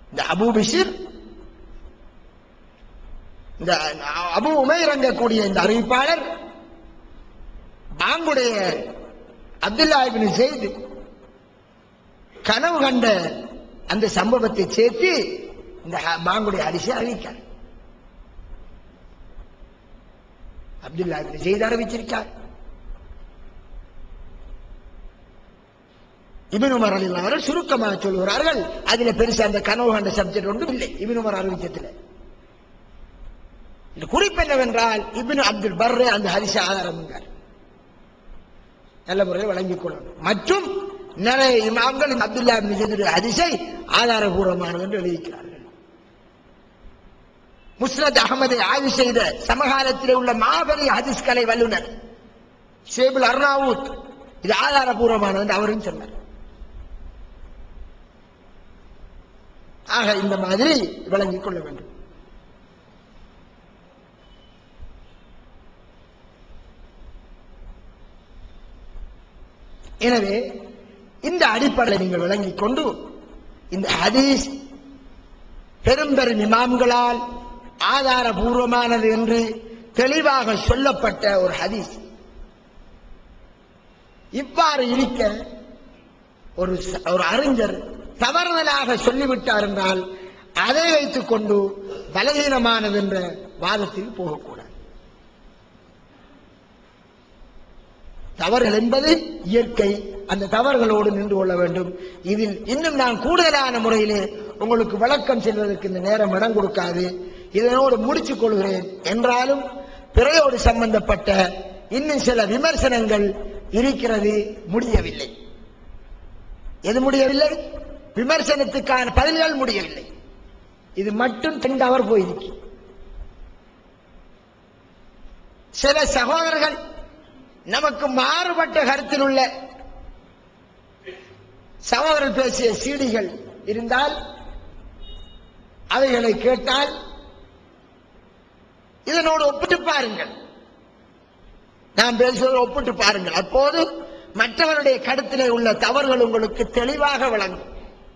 இந்த அபூ பிஷிர் இந்த அபு உமைர் கூடிய இந்த அறிவிப்பாளர் பாங்குடைய அப்துல்லா இப்னு செய்து கனவு கண்ட அந்த சம்பவத்தை சேர்த்து இந்த ஹ- பாங்குடைய அரிசி அறிவிக்கார் அப்துல்லா இப்னு செய்து அறிவிச்சிருக்கார் இபின் உமர் அலில் அவர்கள் சுருக்கமாக சொல்கிறார்கள் அதுல பெருசா அந்த கனவு கண்ட சப்ஜெக்ட் ஒன்றும் இல்லை இபின் உமர் அறிவிச்சத்தில் இந்த குறிப்பு என்னவென்றால் இபின் அப்துல் பர்ரே அந்த ஹரிச ஆதாரம் நல்ல முறையில் வழங்கிக் கொள்ளணும் மற்றும் நிறைய இமாம்கள் இந்த அப்துல்லா இப்னு ஜைதுடைய ஹதீஸை ஆதாரபூர்வமானது என்று எழுதியிருக்கிறார்கள் முஸ்னத் அகமதை ஆய்வு செய்த சமகாலத்திலே உள்ள மாபெரிய ஹதீஸ் கலை வல்லுனர் ஷேபுல் அர்னாவூத் இது ஆதாரபூர்வமானது என்று அவரும் சொன்னார் ஆக இந்த மாதிரி விளங்கிக் கொள்ள வேண்டும் எனவே இந்த அடிப்படையை நீங்கள் விளங்கிக் கொண்டு இந்த ஹதீஸ் பெரும் பெரும் இமாம்களால் ஆதாரபூர்வமானது என்று தெளிவாக சொல்லப்பட்ட ஒரு ஹதீஸ் இவ்வாறு இருக்க ஒரு ச- ஒரு அறிஞர் தவறுதலாக சொல்லிவிட்டார் என்றால் அதை வைத்துக் கொண்டு பலகீனமானது என்ற வாதத்தில் போகக்கூடாது தவறுகள் என்பது இயற்கை அந்த தவறுகளோடு நின்று கொள்ள வேண்டும் இதில் இன்னும் நான் கூடுதலான முறையிலே உங்களுக்கு விளக்கம் செல்வதற்கு இந்த நேரம் இடம் கொடுக்காது இதனோடு முடிச்சுக் கொள்கிறேன் என்றாலும் பிறையோடு சம்பந்தப்பட்ட இன்னும் சில விமர்சனங்கள் இருக்கிறது முடியவில்லை எது முடியவில்லை விமர்சனத்துக்கான பதில்கள் முடியவில்லை இது மட்டும் ரெண்டு அவர் போயிருக்கு சில சகோதரர்கள் நமக்கு மாறுபட்ட கருத்தில் உள்ள சகோதரர் பேசிய சீடிகள் இருந்தால் அவைகளை கேட்டால் இதனோடு ஒப்பிட்டு பாருங்கள் நான் பேசுவதை ஒப்பிட்டு பாருங்கள் அப்போது மற்றவருடைய கருத்திலே உள்ள தவறுகள் உங்களுக்கு தெளிவாக விளங்கும்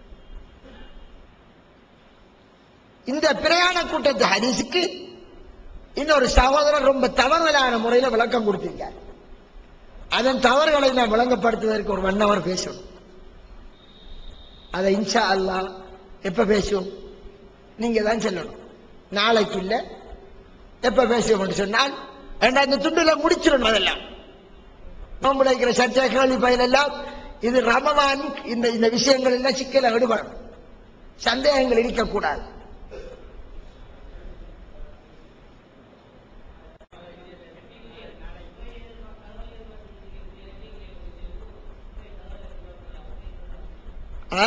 இந்த பிரயாண கூட்டத்து ஹரிசுக்கு இன்னொரு சகோதரர் ரொம்ப தவறுதலான முறையில விளக்கம் கொடுத்திருக்கார் அதன் தவறுகளை நான் விளங்கப்படுத்துவதற்கு ஒரு ஒன் ஹவர் பேசணும் அதை இன்ஷா அல்லாஹ் எப்ப பேசுவோம் நீங்க தான் சொல்லணும் நாளைக்கு இல்ல எப்ப பேசுவோம் என்று சொன்னால் ஏண்டா இந்த துண்டுல முடிச்சிடணும் அதெல்லாம் நோம்புல இருக்கிற சர்ச்சை கேள்வி பயில் எல்லாம் இது ரமவான் இந்த இந்த விஷயங்கள் எல்லாம் சிக்கல விடுபடும் சந்தேகங்கள் இருக்கக்கூடாது ஆ?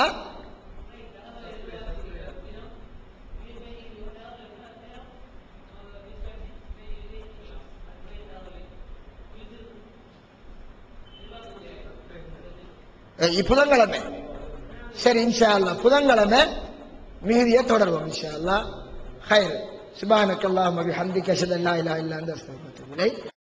அஹ் புதன்கிழமை சரி இன்ஷா அல்லாஹ் புதன்கிழமை மீதியை தொடர்வோம் இன்ஷா அல்லாஹ் ஹைர் சுபானக்கல்லாஹ் மபி ஹம்திக அஷ்ஹது அல்லா இலாஹா இல்லா அன்த அஸ்தக்ஃபிருக்க வ அத்தூபு இலைக்